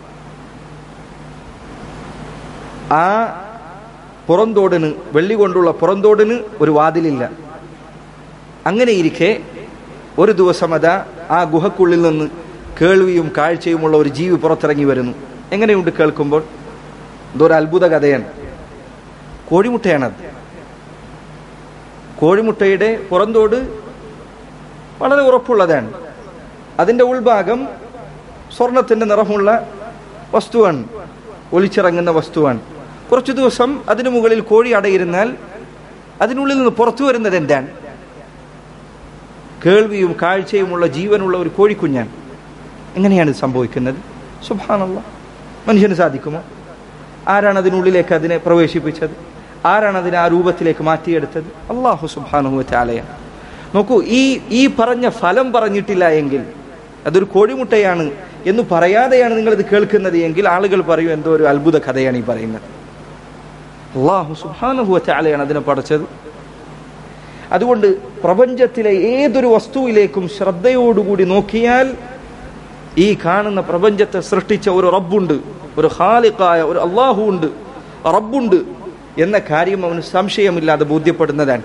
ആ പുറന്തോടിന് വെള്ളി കൊണ്ടുള്ള പുറന്തോടിന് ഒരു വാതിലില്ല അങ്ങനെ ഇരിക്കെ ഒരു ദിവസം അതാ ആ ഗുഹക്കുള്ളിൽ നിന്ന് കേൾവിയും കാഴ്ചയുമുള്ള ഒരു ജീവി പുറത്തിറങ്ങി വരുന്നു എങ്ങനെയുണ്ട് കേൾക്കുമ്പോൾ എന്തോ ഒരു അത്ഭുത കഥയാണ് കോഴിമുട്ടയാണത് കോഴിമുട്ടയുടെ പുറന്തോട് വളരെ ഉറപ്പുള്ളതാണ് അതിന്റെ ഉൾഭാഗം സ്വർണത്തിന്റെ നിറമുള്ള വസ്തുവാണ് ഒലിച്ചിറങ്ങുന്ന വസ്തുവാണ് കുറച്ചു ദിവസം അതിനു മുകളിൽ കോഴി അടയിരുന്നാൽ അതിനുള്ളിൽ നിന്ന് പുറത്തു വരുന്നത് എന്താണ് കേൾവിയും കാഴ്ചയുമുള്ള ജീവനുള്ള ഒരു കോഴിക്കുഞ്ഞാണ് എങ്ങനെയാണ് ഇത് സംഭവിക്കുന്നത് സുഭാനുള്ള മനുഷ്യന് സാധിക്കുമോ ആരാണ് അതിനുള്ളിലേക്ക് അതിനെ പ്രവേശിപ്പിച്ചത് ആരാണ് അതിനെ ആ രൂപത്തിലേക്ക് മാറ്റിയെടുത്തത് അള്ളാഹു സുബാനുഹു ചാലയാണ് നോക്കൂ ഈ ഈ പറഞ്ഞ ഫലം പറഞ്ഞിട്ടില്ല എങ്കിൽ അതൊരു കോഴിമുട്ടയാണ് എന്ന് പറയാതെയാണ് നിങ്ങൾ ഇത് കേൾക്കുന്നത് എങ്കിൽ ആളുകൾ പറയും എന്തോ ഒരു അത്ഭുത കഥയാണ് ഈ പറയുന്നത് അള്ളാഹു സുബാനുഹു ചാലയാണ് അതിനെ പഠിച്ചത് അതുകൊണ്ട് പ്രപഞ്ചത്തിലെ ഏതൊരു വസ്തുവിലേക്കും ശ്രദ്ധയോടുകൂടി നോക്കിയാൽ ഈ കാണുന്ന പ്രപഞ്ചത്തെ സൃഷ്ടിച്ച ഒരു റബ്ബുണ്ട് ഒരു ഹാലിക്കായ ഒരു അള്ളാഹു ഉണ്ട് റബ്ബുണ്ട് എന്ന കാര്യം അവന് സംശയമില്ലാതെ ബോധ്യപ്പെടുന്നതാണ്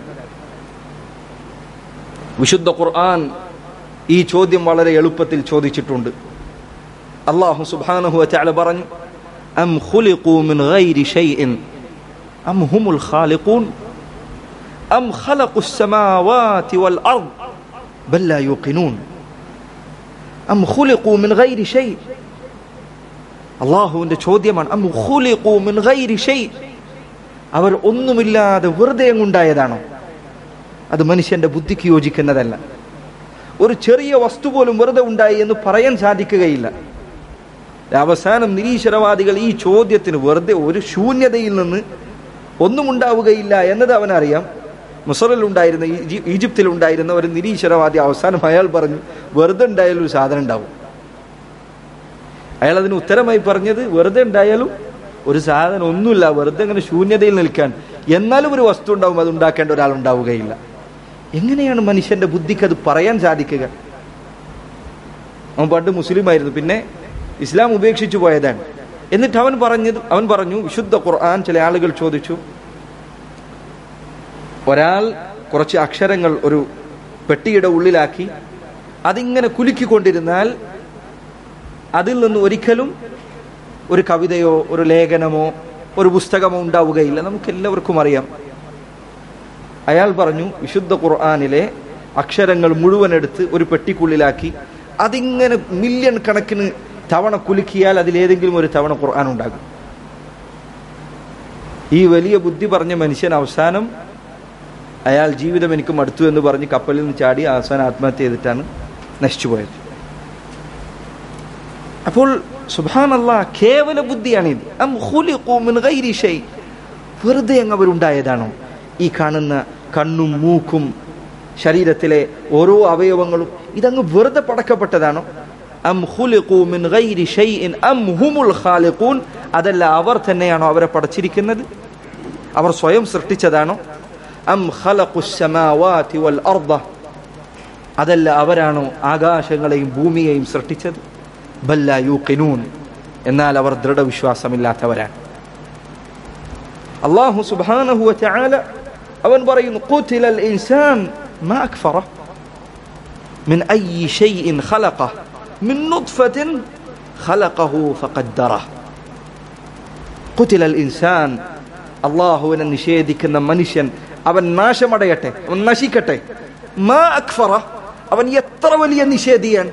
വിശുദ്ധ ഖുർആൻ ഈ ചോദ്യം വളരെ എളുപ്പത്തിൽ ചോദിച്ചിട്ടുണ്ട് അള്ളാഹു സുബ്ഹാനഹു വതആല പറഞ്ഞു അം ഖുലിഖൂ മിൻ ഗൈരി ഷൈഇൻ അം ഹുമുൽ ഖാലിഖൂൻ അം ഖലഖുസ് സമാവാതി വൽ അർദ് ബൽ ലാ യൂഖിനൂൻ അം ഖുലിഖൂ മിൻ ഗൈരി ഷൈ അള്ളാഹുവിന്റെ ചോദ്യമാണ് അം ഖുലിഖൂ മിൻ ഗൈരി ഷൈ അവർ ഒന്നുമില്ലാതെ വെറുതെ അങ്ങുണ്ടായതാണോ അത് മനുഷ്യന്റെ ബുദ്ധിക്ക് യോജിക്കുന്നതല്ല ഒരു ചെറിയ വസ്തു പോലും വെറുതെ ഉണ്ടായി എന്ന് പറയാൻ സാധിക്കുകയില്ല അവസാനം നിരീശ്വരവാദികൾ ഈ ചോദ്യത്തിന് വെറുതെ ഒരു ശൂന്യതയിൽ നിന്ന് ഒന്നും ഉണ്ടാവുകയില്ല എന്നത് അവനറിയാം മുസറിൽ ഉണ്ടായിരുന്ന ഈജിപ്തിൽ ഉണ്ടായിരുന്ന ഒരു നിരീശ്വരവാദി അവസാനം അയാൾ പറഞ്ഞു വെറുതെ ഉണ്ടായാലും ഒരു സാധനം ഉണ്ടാവും അയാൾ അതിന് ഉത്തരമായി പറഞ്ഞത് വെറുതെ ഉണ്ടായാലും ഒരു സാധനം ഒന്നുമില്ല വെറുതെ അങ്ങനെ ശൂന്യതയിൽ നിൽക്കാൻ എന്നാലും ഒരു വസ്തു ഉണ്ടാവും അത് ഉണ്ടാക്കേണ്ട ഒരാൾ ഉണ്ടാവുകയില്ല എങ്ങനെയാണ് മനുഷ്യന്റെ ബുദ്ധിക്ക് അത് പറയാൻ സാധിക്കുക അവൻ പണ്ട് മുസ്ലിം ആയിരുന്നു പിന്നെ ഇസ്ലാം ഉപേക്ഷിച്ചു പോയതാണ് എന്നിട്ട് അവൻ പറഞ്ഞത് അവൻ പറഞ്ഞു വിശുദ്ധ ഖുർആൻ ചില ആളുകൾ ചോദിച്ചു ഒരാൾ കുറച്ച് അക്ഷരങ്ങൾ ഒരു പെട്ടിയുടെ ഉള്ളിലാക്കി അതിങ്ങനെ കുലുക്കിക്കൊണ്ടിരുന്നാൽ അതിൽ നിന്ന് ഒരിക്കലും ഒരു കവിതയോ ഒരു ലേഖനമോ ഒരു പുസ്തകമോ ഉണ്ടാവുകയില്ല നമുക്ക് എല്ലാവർക്കും അറിയാം അയാൾ പറഞ്ഞു വിശുദ്ധ ഖുർആാനിലെ അക്ഷരങ്ങൾ മുഴുവൻ എടുത്ത് ഒരു പെട്ടിക്കുള്ളിലാക്കി അതിങ്ങനെ മില്യൺ കണക്കിന് തവണ കുലുക്കിയാൽ അതിലേതെങ്കിലും ഒരു തവണ ഖുർആൻ ഉണ്ടാകും ഈ വലിയ ബുദ്ധി പറഞ്ഞ മനുഷ്യൻ അവസാനം അയാൾ ജീവിതം എനിക്ക് മടുത്തു എന്ന് പറഞ്ഞ് കപ്പലിൽ നിന്ന് ചാടി അവസാനം ആത്മഹത്യ ചെയ്തിട്ടാണ് നശിച്ചുപോയത് അപ്പോൾ സുബാനല്ല കേവല ബുദ്ധിയാണിത് അം ഖുലിഖു മിൻ ഗൈരി ഷൈ വെറുതെ അങ്ങ് അവരുണ്ടായതാണോ ഈ കാണുന്ന കണ്ണും മൂക്കും ശരീരത്തിലെ ഓരോ അവയവങ്ങളും ഇതങ്ങ് വെറുതെ പടക്കപ്പെട്ടതാണോ അം ഖുലിഖു മിൻ ഗൈരി ഷൈഇൻ അം ഹുമുൽ ഖാലിഖൂൻ അതല്ല അവർ തന്നെയാണോ അവരെ പടച്ചിരിക്കുന്നത് അവർ സ്വയം സൃഷ്ടിച്ചതാണോ അം ഖലഖുസ് സമാവാതി വൽ അർദ അതല്ല അവരാണോ ആകാശങ്ങളെയും ഭൂമിയെയും സൃഷ്ടിച്ചത് ബല്ല യൂഖിനൂൻ എന്നാൽ അവർ ദൃഢവിശ്വാസമില്ലാത്തവരാണ് അള്ളാഹു സുബ്ഹാനഹു വതആല അവൻ പറയുന്നു ഖുതിലൽ ഇൻസാൻ മാ അക്ഫറ من أي شيء خلقه من نطفة خلقه فقدره قتل الإنسان അള്ളാഹുവിനെ നിഷേധിക്കുന്ന മനുഷ്യൻ അവൻ നാശമടയട്ടെ അവൻ നശിക്കട്ടെ മാ അക്ഫറ അവൻ എത്ര വലിയ നിഷേധിയാണ്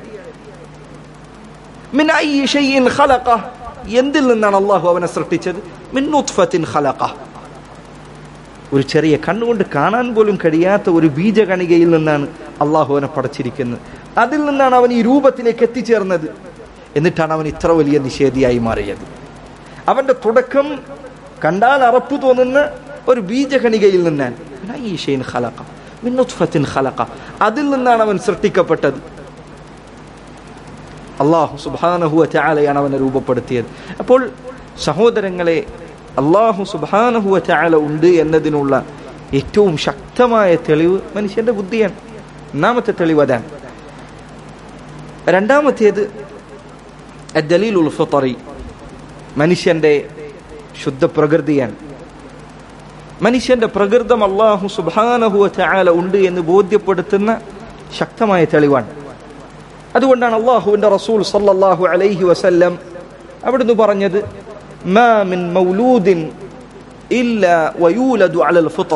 മിൻ അയ്യി ഷൈഇൻ ഖലഖ എന്തിൽ നിന്നാണ് അള്ളാഹു അവനെ സൃഷ്ടിച്ചത് മിൻ നുത്ഫത്തിൻ ഖലഖ ഒരു ചെറിയ കണ്ണുകൊണ്ട് കാണാൻ പോലും കഴിയാത്ത ഒരു ബീജകണികയിൽ നിന്നാണ് അള്ളാഹു അവനെ പടച്ചിരിക്കുന്നത് അതിൽ നിന്നാണ് അവൻ ഈ രൂപത്തിലേക്ക് എത്തിച്ചേർന്നത് എന്നിട്ടാണ് അവൻ ഇത്ര വലിയ നിഷേധിയായി മാറിയത് അവന്റെ തുടക്കം കണ്ടാൽ അറപ്പ് തോന്നുന്ന ഒരു ബീജകണികയിൽ നിന്നാണ് മിൻ അയ്യി ഷൈഇൻ ഖലഖ മിൻ നുത്ഫത്തിൻ ഖലഖ അതിൽ നിന്നാണ് അവൻ സൃഷ്ടിക്കപ്പെട്ടത് അള്ളാഹു സുബാനഹുവ ചാലയാണ് അവനെ രൂപപ്പെടുത്തിയത് അപ്പോൾ സഹോദരങ്ങളെ അള്ളാഹു സുബാനഹുവ ചാല ഉണ്ട് എന്നതിനുള്ള ഏറ്റവും ശക്തമായ തെളിവ് മനുഷ്യന്റെ ബുദ്ധിയാണ് ഒന്നാമത്തെ തെളിവ് അതാണ് രണ്ടാമത്തേത് ദലീലുൽ ഫിത്തറി മനുഷ്യന്റെ ശുദ്ധ പ്രകൃതിയാണ് മനുഷ്യന്റെ പ്രകൃതം അള്ളാഹു സുബാനഹുവ ചാല ഉണ്ട് എന്ന് ബോധ്യപ്പെടുത്തുന്ന ശക്തമായ തെളിവാണ് അതുകൊണ്ടാണ് അള്ളാഹുവിന്റെ റസൂൽ സല്ലല്ലാഹു അലൈഹി വസല്ലം അവിടുന്ന് പറഞ്ഞത് മാ മിൻ മൗലൂദിൻ ഇല്ല വയൂലദു അലൽ ഫിത്ര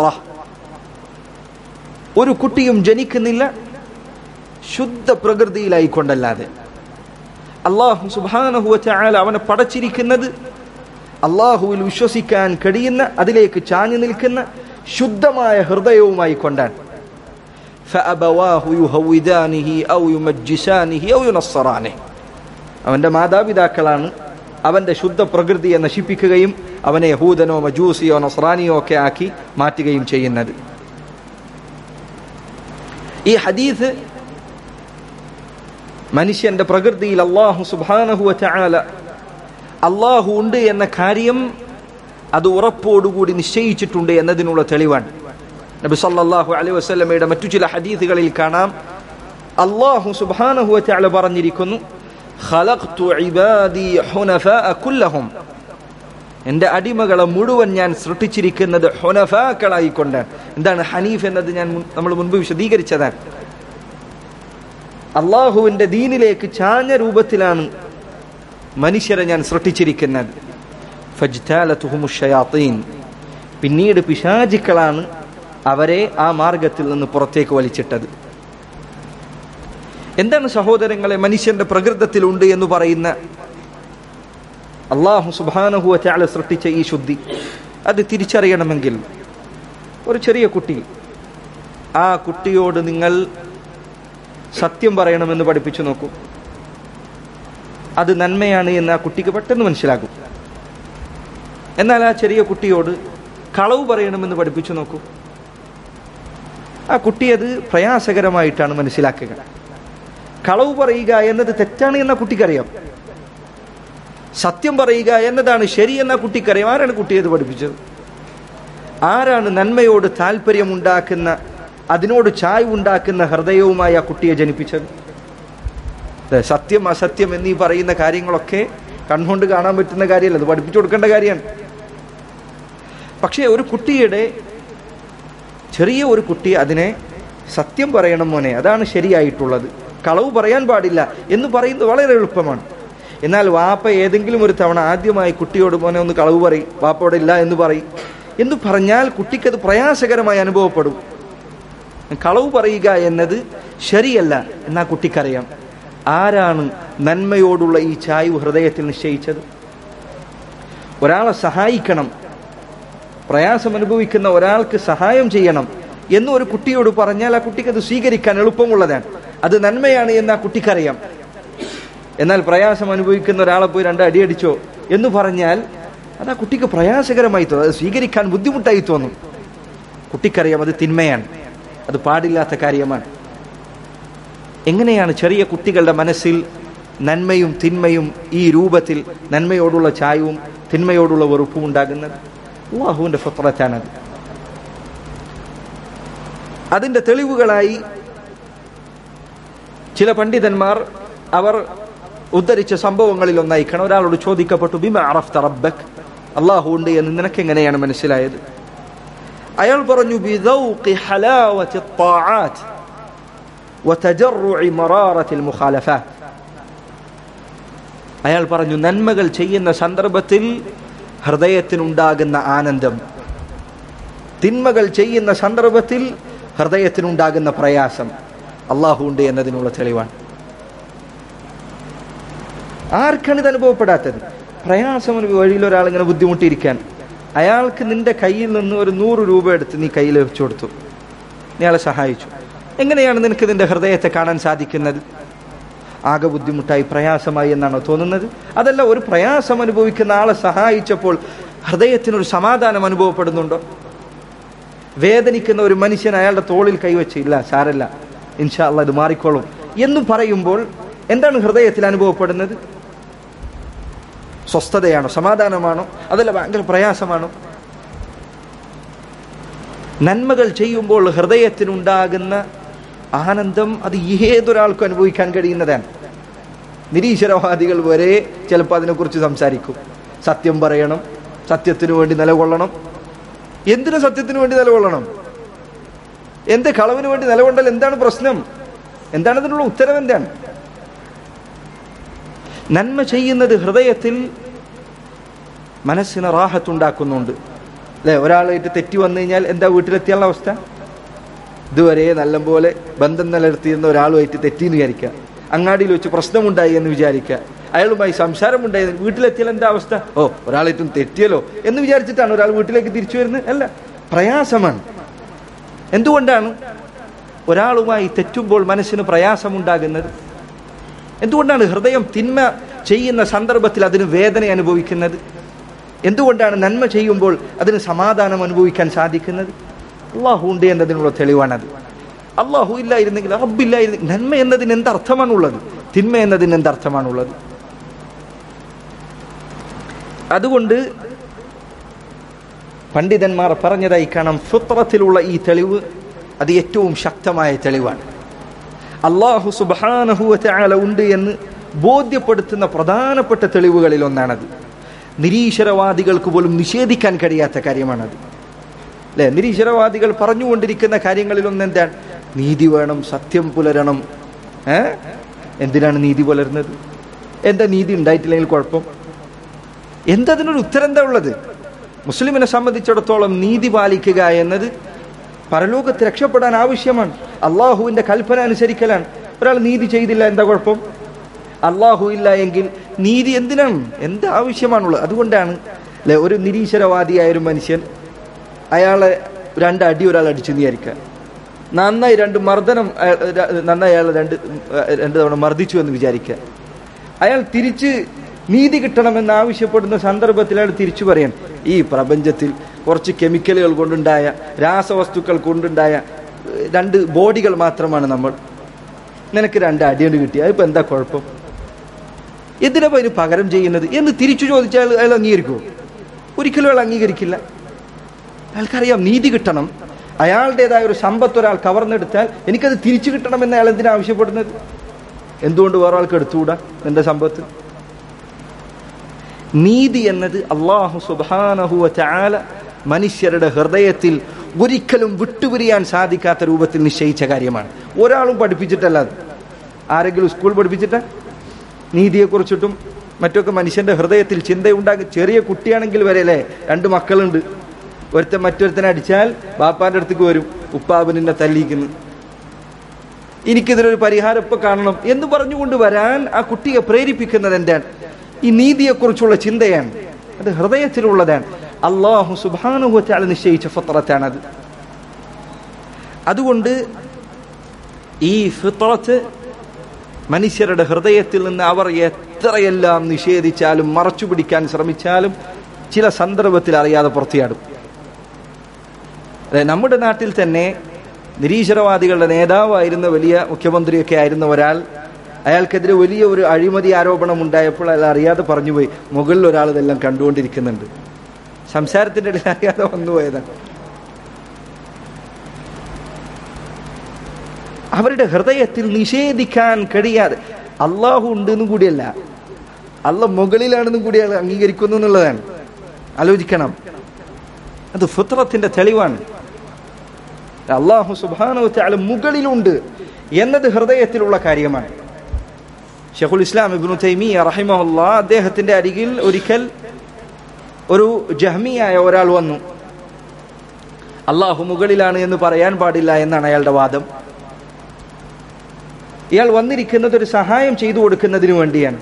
ഒരു കുട്ടിയും ജനിക്കുന്നില്ല ശുദ്ധ പ്രകൃതിയിലായിക്കൊണ്ടല്ലാതെ അള്ളാഹു സുബാനഹു ചായാൽ അവനെ പടച്ചിരിക്കുന്നത് അള്ളാഹുവിൽ വിശ്വസിക്കാൻ കഴിയുന്ന അതിലേക്ക് ചാഞ്ഞു നിൽക്കുന്ന ശുദ്ധമായ ഹൃദയവുമായി കൊണ്ടാണ് فأبواه يهودانه أو يمجسانه أو ينصرانه അവന്റെ മാതാപിതാക്കളാണ് അവന്റെ ശുദ്ധ പ്രകൃതിയെ നശിപ്പിക്കുകയും അവനെ യഹൂദനോ മജൂസിയോ നസ്രാനിയോ ഒക്കെ ആക്കി മാറ്റുകയും ചെയ്യുന്നത് ഈ ഹദീസ് മനുഷ്യന്റെ പ്രകൃതിയിൽ അള്ളാഹു സുബാനഹുവ ചാല അള്ളാഹു ഉണ്ട് എന്ന കാര്യം അത് ഉറപ്പോടുകൂടി നിശ്ചയിച്ചിട്ടുണ്ട് എന്നതിനുള്ള തെളിവാണ് നബി സല്ലല്ലാഹു അലൈഹി വസല്ലമയുടെ മറ്റു ചില ഹദീസുകളിൽ കാണാം അള്ളാഹു സുബ്ഹാനഹു വതആല പറഞ്ഞിരിക്കുന്നു ഖലഖ്തു ഇബാദി ഹുനഫാഅ കുല്ലഹും എൻ്റെ അടിമകളെ മുഴുവൻ ഞാൻ സൃഷ്ടിച്ചിരിക്കുന്നത് ഹുനഫാക്കളായിക്കൊണ്ടാണ് എന്താണ് ഹനീഫ് എന്നത് ഞാൻ നമ്മൾ മുൻപ് വിശദീകരിച്ചതാണ് അള്ളാഹുവിൻ്റെ ദീനിലേക്ക് ചാഞ്ഞ രൂപത്തിലാണ് മനുഷ്യരെ ഞാൻ സൃഷ്ടിച്ചിരിക്കുന്നത് ഫജ്താലത്തുഹുമു ഷയാത്തീൻ പിന്നീട് പിശാചിക്കളാണ് അവരെ ആ മാർഗത്തിൽ നിന്ന് പുറത്തേക്ക് വലിച്ചിട്ടത് എന്താണ് സഹോദരങ്ങളെ മനുഷ്യന്റെ പ്രകൃതത്തിലുണ്ട് എന്ന് പറയുന്ന അള്ളാഹു സുബാനഹുവ ചാല സൃഷ്ടിച്ച ഈ ശുദ്ധി അത് തിരിച്ചറിയണമെങ്കിൽ ഒരു ചെറിയ കുട്ടി ആ കുട്ടിയോട് നിങ്ങൾ സത്യം പറയണമെന്ന് പഠിപ്പിച്ചു നോക്കൂ അത് നന്മയാണ് എന്ന് ആ കുട്ടിക്ക് പെട്ടെന്ന് മനസ്സിലാകും എന്നാൽ ആ ചെറിയ കുട്ടിയോട് കളവ് പറയണമെന്ന് പഠിപ്പിച്ചു നോക്കൂ ആ കുട്ടി അത് പ്രയാസകരമായിട്ടാണ് മനസ്സിലാക്കുക കളവ് പറയുക എന്നത് തെറ്റാണ് എന്ന കുട്ടിക്കറിയാം സത്യം പറയുക എന്നതാണ് ശരി എന്ന കുട്ടിക്കറിയാം ആരാണ് കുട്ടിയെ ഇത് പഠിപ്പിച്ചത് ആരാണ് നന്മയോട് താല്പര്യമുണ്ടാക്കുന്ന അതിനോട് ചായ് ഉണ്ടാക്കുന്ന ഹൃദയവുമായി ആ കുട്ടിയെ ജനിപ്പിച്ചത് സത്യം അസത്യം എന്നീ പറയുന്ന കാര്യങ്ങളൊക്കെ കണ്ണുകൊണ്ട് കാണാൻ പറ്റുന്ന കാര്യമല്ല അത് പഠിപ്പിച്ചു കൊടുക്കേണ്ട കാര്യമാണ് പക്ഷേ ഒരു കുട്ടിയുടെ ചെറിയ ഒരു കുട്ടി അതിനെ സത്യം പറയണം മോനെ അതാണ് ശരിയായിട്ടുള്ളത് കളവ് പറയാൻ പാടില്ല എന്ന് പറയുന്നത് വളരെ എളുപ്പമാണ് എന്നാൽ വാപ്പ ഏതെങ്കിലും ഒരു തവണ ആദ്യമായി കുട്ടിയോട് മോനെ ഒന്ന് കളവ് പറയും വാപ്പയോടെ ഇല്ല എന്ന് പറയും എന്ന് പറഞ്ഞാൽ കുട്ടിക്കത് പ്രയാസകരമായി അനുഭവപ്പെടും കളവ് പറയുക എന്നത് ശരിയല്ല എന്നാ കുട്ടിക്കറിയാം ആരാണ് നന്മയോടുള്ള ഈ ചായ്വ് ഹൃദയത്തിൽ നിശ്ചയിച്ചത് ഒരാളെ സഹായിക്കണം പ്രയാസം അനുഭവിക്കുന്ന ഒരാൾക്ക് സഹായം ചെയ്യണം എന്ന് ഒരു കുട്ടിയോട് പറഞ്ഞാൽ ആ കുട്ടിക്ക് അത് സ്വീകരിക്കാൻ എളുപ്പമുള്ളതാണ് അത് നന്മയാണ് എന്ന് ആ കുട്ടിക്കറിയാം എന്നാൽ പ്രയാസം അനുഭവിക്കുന്ന ഒരാളെ പോയി രണ്ട് അടിയടിച്ചോ എന്ന് പറഞ്ഞാൽ അത് ആ കുട്ടിക്ക് പ്രയാസകരമായി തോന്നും അത് സ്വീകരിക്കാൻ ബുദ്ധിമുട്ടായി തോന്നും കുട്ടിക്കറിയാം അത് തിന്മയാണ് അത് പാടില്ലാത്ത കാര്യമാണ് എങ്ങനെയാണ് ചെറിയ കുട്ടികളുടെ മനസ്സിൽ നന്മയും തിന്മയും ഈ രൂപത്തിൽ നന്മയോടുള്ള ചായവും തിന്മയോടുള്ള വെറുപ്പും ഉണ്ടാകുന്നത് അള്ളാഹുവിന്റെ ഫത്രത്താണത് അതിന്റെ തെളിവുകളായി ചില പണ്ഡിതന്മാർ അവർ ഉദ്ധരിച്ച സംഭവങ്ങളിൽ ഒന്നായിക്കണം ഒരാളോട് ചോദിക്കപ്പെട്ടു ബിമ അറഫ്ത റബ്ബക് അള്ളാഹു ഉണ്ട് എന്ന് നിനക്ക് എങ്ങനെയാണ് മനസ്സിലായത് അയാൾ പറഞ്ഞു ബിദൗഖി ഹലാവത്തി الطاعات وتجرع مرارة المخالفات അയാൾ പറഞ്ഞു നന്മകൾ ചെയ്യുന്ന സന്ദർഭത്തിൽ ഹൃദയത്തിനുണ്ടാകുന്ന ആനന്ദം തിന്മകൾ ചെയ്യുന്ന സന്ദർഭത്തിൽ ഹൃദയത്തിനുണ്ടാകുന്ന പ്രയാസം അള്ളാഹു ഉണ്ട് എന്നതിനുള്ള തെളിവാണ് ആർക്കാണ് ഇത് അനുഭവപ്പെടാത്തത് പ്രയാസം ഒരു വഴിയിൽ ഒരാൾ ഇങ്ങനെ ബുദ്ധിമുട്ടിയിരിക്കാൻ അയാൾക്ക് നിന്റെ കയ്യിൽ നിന്ന് ഒരു നൂറ് രൂപ എടുത്ത് നീ കയ്യിൽ വെച്ചു കൊടുത്തു നീ അയാളെ സഹായിച്ചു എങ്ങനെയാണ് നിനക്ക് നിന്റെ ഹൃദയത്തെ കാണാൻ സാധിക്കുന്നത് ആകെ ബുദ്ധിമുട്ടായി പ്രയാസമായി എന്നാണോ തോന്നുന്നത് അതല്ല ഒരു പ്രയാസം അനുഭവിക്കുന്ന ആളെ സഹായിച്ചപ്പോൾ ഹൃദയത്തിനൊരു സമാധാനം അനുഭവപ്പെടുന്നുണ്ടോ വേദനിക്കുന്ന ഒരു മനുഷ്യൻ അയാളുടെ തോളിൽ കൈവച്ച് ഇല്ല സാരല്ല ഇൻഷാ അല്ല ഇത് മാറിക്കോളും എന്ന് പറയുമ്പോൾ എന്താണ് ഹൃദയത്തിൽ അനുഭവപ്പെടുന്നത് സ്വസ്ഥതയാണോ സമാധാനമാണോ അതല്ല ഭയങ്കര പ്രയാസമാണോ നന്മകൾ ചെയ്യുമ്പോൾ ഹൃദയത്തിനുണ്ടാകുന്ന ആനന്ദം അത് ഏതൊരാൾക്കും അനുഭവിക്കാൻ കഴിയുന്നതാണ് നിരീശ്വരവാദികൾ വരെ ചിലപ്പോൾ അതിനെക്കുറിച്ച് സംസാരിക്കും സത്യം പറയണം സത്യത്തിനു വേണ്ടി നിലകൊള്ളണം എന്തിനു സത്യത്തിനു വേണ്ടി നിലകൊള്ളണം എന്റെ കളവിന് വേണ്ടി നിലകൊണ്ടാൽ എന്താണ് പ്രശ്നം എന്താണ് അതിനുള്ള ഉത്തരം എന്താണ് നന്മ ചെയ്യുന്നത് ഹൃദയത്തിൽ മനസ്സിന് റാഹത്തുണ്ടാക്കുന്നുണ്ട് അല്ലെ ഒരാളായിട്ട് തെറ്റി വന്നു കഴിഞ്ഞാൽ എന്താ വീട്ടിലെത്തിയുള്ള അവസ്ഥ ഇതുവരെ നല്ലപോലെ ബന്ധം നിലനിർത്തിയിരുന്ന ഒരാളുമായിട്ട് തെറ്റിന്ന് വിചാരിക്കുക അങ്ങാടിയിൽ വെച്ച് പ്രശ്നമുണ്ടായി എന്ന് വിചാരിക്കുക അയാളുമായി സംസാരമുണ്ടായി വീട്ടിലെത്തിയാൽ എന്താ അവസ്ഥ ഓ ഒരാളായിട്ടും തെറ്റിയല്ലോ എന്ന് വിചാരിച്ചിട്ടാണ് ഒരാൾ വീട്ടിലേക്ക് തിരിച്ചു വരുന്നത് അല്ല പ്രയാസമാണ് എന്തുകൊണ്ടാണ് ഒരാളുമായി തെറ്റുമ്പോൾ മനസ്സിന് പ്രയാസമുണ്ടാകുന്നത് എന്തുകൊണ്ടാണ് ഹൃദയം തിന്മ ചെയ്യുന്ന സന്ദർഭത്തിൽ അതിന് വേദന അനുഭവിക്കുന്നത് എന്തുകൊണ്ടാണ് നന്മ ചെയ്യുമ്പോൾ അതിന് സമാധാനം അനുഭവിക്കാൻ സാധിക്കുന്നത് അള്ളാഹു ഉണ്ട് എന്നതിനുള്ള തെളിവാണത് അള്ളാഹു ഇല്ലായിരുന്നെങ്കിൽ റബ്ബില്ലായിരുന്നെങ്കിൽ നന്മ എന്നതിന് എന്തർത്ഥമാണുള്ളത് തിന്മ എന്നതിന് എന്തർത്ഥമാണുള്ളത് അതുകൊണ്ട് പണ്ഡിതന്മാർ പറഞ്ഞതായി കാണാം ഫിത്രത്തിലുള്ള ഈ തെളിവ് അത് ഏറ്റവും ശക്തമായ തെളിവാണ് അള്ളാഹു സുബാനഹുല ഉണ്ട് എന്ന് ബോധ്യപ്പെടുത്തുന്ന പ്രധാനപ്പെട്ട തെളിവുകളിൽ ഒന്നാണത് നിരീശ്വരവാദികൾക്ക് പോലും നിഷേധിക്കാൻ കഴിയാത്ത കാര്യമാണത് അല്ലെ നിരീശ്വരവാദികൾ പറഞ്ഞുകൊണ്ടിരിക്കുന്ന കാര്യങ്ങളിൽ ഒന്ന് എന്താണ് നീതി വേണം സത്യം പുലരണം ഏ എന്തിനാണ് നീതി പുലരുന്നത് എന്താ നീതി ഉണ്ടായിട്ടില്ലെങ്കിൽ കുഴപ്പം എന്തതിനൊരു ഉത്തരം എന്താ ഉള്ളത് മുസ്ലിമിനെ സംബന്ധിച്ചിടത്തോളം നീതി പാലിക്കുക എന്നത് പരലോകത്ത് രക്ഷപ്പെടാൻ ആവശ്യമാണ് അള്ളാഹുവിന്റെ കൽപ്പന അനുസരിക്കലാണ് ഒരാൾ നീതി ചെയ്തില്ല എന്താ കുഴപ്പം അള്ളാഹു ഇല്ല എങ്കിൽ നീതി എന്തിനാണ് എന്ത് ആവശ്യമാണുള്ളത് അതുകൊണ്ടാണ് അല്ലെ ഒരു നിരീശ്വരവാദിയായ ഒരു മനുഷ്യൻ അയാളെ രണ്ട് അടി ഒരാൾ അടിച്ചു വിചാരിക്കുക നന്നായി രണ്ട് മർദ്ദനം അയാൾ- ര- നന്നായി അയാൾ രണ്ട് രണ്ട് തവണ മർദ്ദിച്ചു എന്ന് വിചാരിക്കുക അയാൾ തിരിച്ച് നീതി കിട്ടണമെന്ന് ആവശ്യപ്പെടുന്ന സന്ദർഭത്തിൽ അയാൾ തിരിച്ചു പറയാൻ ഈ പ്രപഞ്ചത്തിൽ കുറച്ച് കെമിക്കലുകൾ കൊണ്ടുണ്ടായ രാസവസ്തുക്കൾ കൊണ്ടുണ്ടായ ഏഹ്, രണ്ട് ബോഡികൾ മാത്രമാണ് നമ്മൾ നിനക്ക് രണ്ട് അടിയുണ്ട് കിട്ടി അതിപ്പോ എന്താ കുഴപ്പം എന്തിനാ അതിന് പകരം ചെയ്യുന്നത് എന്ന് തിരിച്ചു ചോദിച്ചാൽ അയാൾ അംഗീകരിക്കുമോ ഒരിക്കലും അയാൾ അംഗീകരിക്കില്ല അയാൾക്കറിയാം നീതി കിട്ടണം അയാളുടേതായ ഒരു സമ്പത്ത് ഒരാൾ കവർന്നെടുത്താൽ എനിക്കത് തിരിച്ചു കിട്ടണമെന്ന് അയാൾ എന്തിനാ ആവശ്യപ്പെടുന്നത് എന്തുകൊണ്ട് വേറെ ആൾക്ക് എടുത്തുകൂടാ നിന്റെ സമ്പത്ത് നീതി എന്നത് അള്ളാഹു സുബാനഹുവ ചാല മനുഷ്യരുടെ ഹൃദയത്തിൽ ഒരിക്കലും വിട്ടുപിരിയാൻ സാധിക്കാത്ത രൂപത്തിൽ നിശ്ചയിച്ച കാര്യമാണ് ഒരാളും പഠിപ്പിച്ചിട്ടല്ല അത് ആരെങ്കിലും സ്കൂൾ പഠിപ്പിച്ചിട്ട നീതിയെക്കുറിച്ചിട്ടും മറ്റൊക്കെ മനുഷ്യന്റെ ഹൃദയത്തിൽ ചിന്തയുണ്ടാകും ചെറിയ കുട്ടിയാണെങ്കിൽ വരെ അല്ലേ രണ്ട് മക്കളുണ്ട് ഒരുത്തൻ മറ്റൊരുത്തനെ അടിച്ചാൽ ബാപ്പാന്റെ അടുത്തേക്ക് വരും ഉപ്പാബിനെ തല്ലിക്കുന്നു എനിക്കിതിനൊരു പരിഹാരം ഇപ്പൊ കാണണം എന്ന് പറഞ്ഞുകൊണ്ട് വരാൻ ആ കുട്ടിയെ പ്രേരിപ്പിക്കുന്നത് എന്താണ് ഈ നീതിയെക്കുറിച്ചുള്ള ചിന്തയാണ് അത് ഹൃദയത്തിലുള്ളതാണ് അള്ളാഹു സുബാനുഭവത്താൽ നിശ്ചയിച്ച ഫത്രത്താണത് അതുകൊണ്ട് ഈ ഫിത്രത്ത് മനുഷ്യരുടെ ഹൃദയത്തിൽ നിന്ന് അവർ എത്രയെല്ലാം നിഷേധിച്ചാലും മറച്ചു പിടിക്കാൻ ശ്രമിച്ചാലും ചില സന്ദർഭത്തിൽ അറിയാതെ പുറത്തിയാടും അതെ, നമ്മുടെ നാട്ടിൽ തന്നെ നിരീശ്വരവാദികളുടെ നേതാവായിരുന്ന വലിയ മുഖ്യമന്ത്രിയൊക്കെ ആയിരുന്ന ഒരാൾ അയാൾക്കെതിരെ വലിയ ഒരു അഴിമതി ആരോപണം ഉണ്ടായപ്പോൾ അയാൾ അറിയാതെ പറഞ്ഞുപോയി മുകളിൽ ഒരാൾ ഇതെല്ലാം കണ്ടുകൊണ്ടിരിക്കുന്നുണ്ട് സംസാരത്തിന്റെ ഇടയിൽ അറിയാതെ വന്നുപോയതാണ് അവരുടെ ഹൃദയത്തിൽ നിഷേധിക്കാൻ കഴിയാതെ അള്ളാഹു ഉണ്ട് എന്നും കൂടിയല്ല അല്ല മുകളിലാണെന്നും കൂടി അയാൾ അംഗീകരിക്കുന്നു എന്നുള്ളതാണ് ആലോചിക്കണം അത് ഫുത്രത്തിന്റെ തെളിവാണ് അള്ളാഹു സുബാനു താല മുകളിലുണ്ട് എന്നത് ഹൃദയത്തിലുള്ള കാര്യമാണ് ഷെഖുൽ ഇസ്ലാം ഇബ്നു തൈമിയ റഹിമഹുല്ല അദ്ദേഹത്തിന്റെ അരികിൽ ഒരിക്കൽ ഒരു ജഹ്മിയായ ഒരാൾ വന്നു അള്ളാഹു മുകളിലാണ് എന്ന് പറയാൻ പാടില്ല എന്നാണ് അയാളുടെ വാദം ഇയാൾ വന്നിരിക്കുന്നത് ഒരു സഹായം ചെയ്തു കൊടുക്കുന്നതിന് വേണ്ടിയാണ്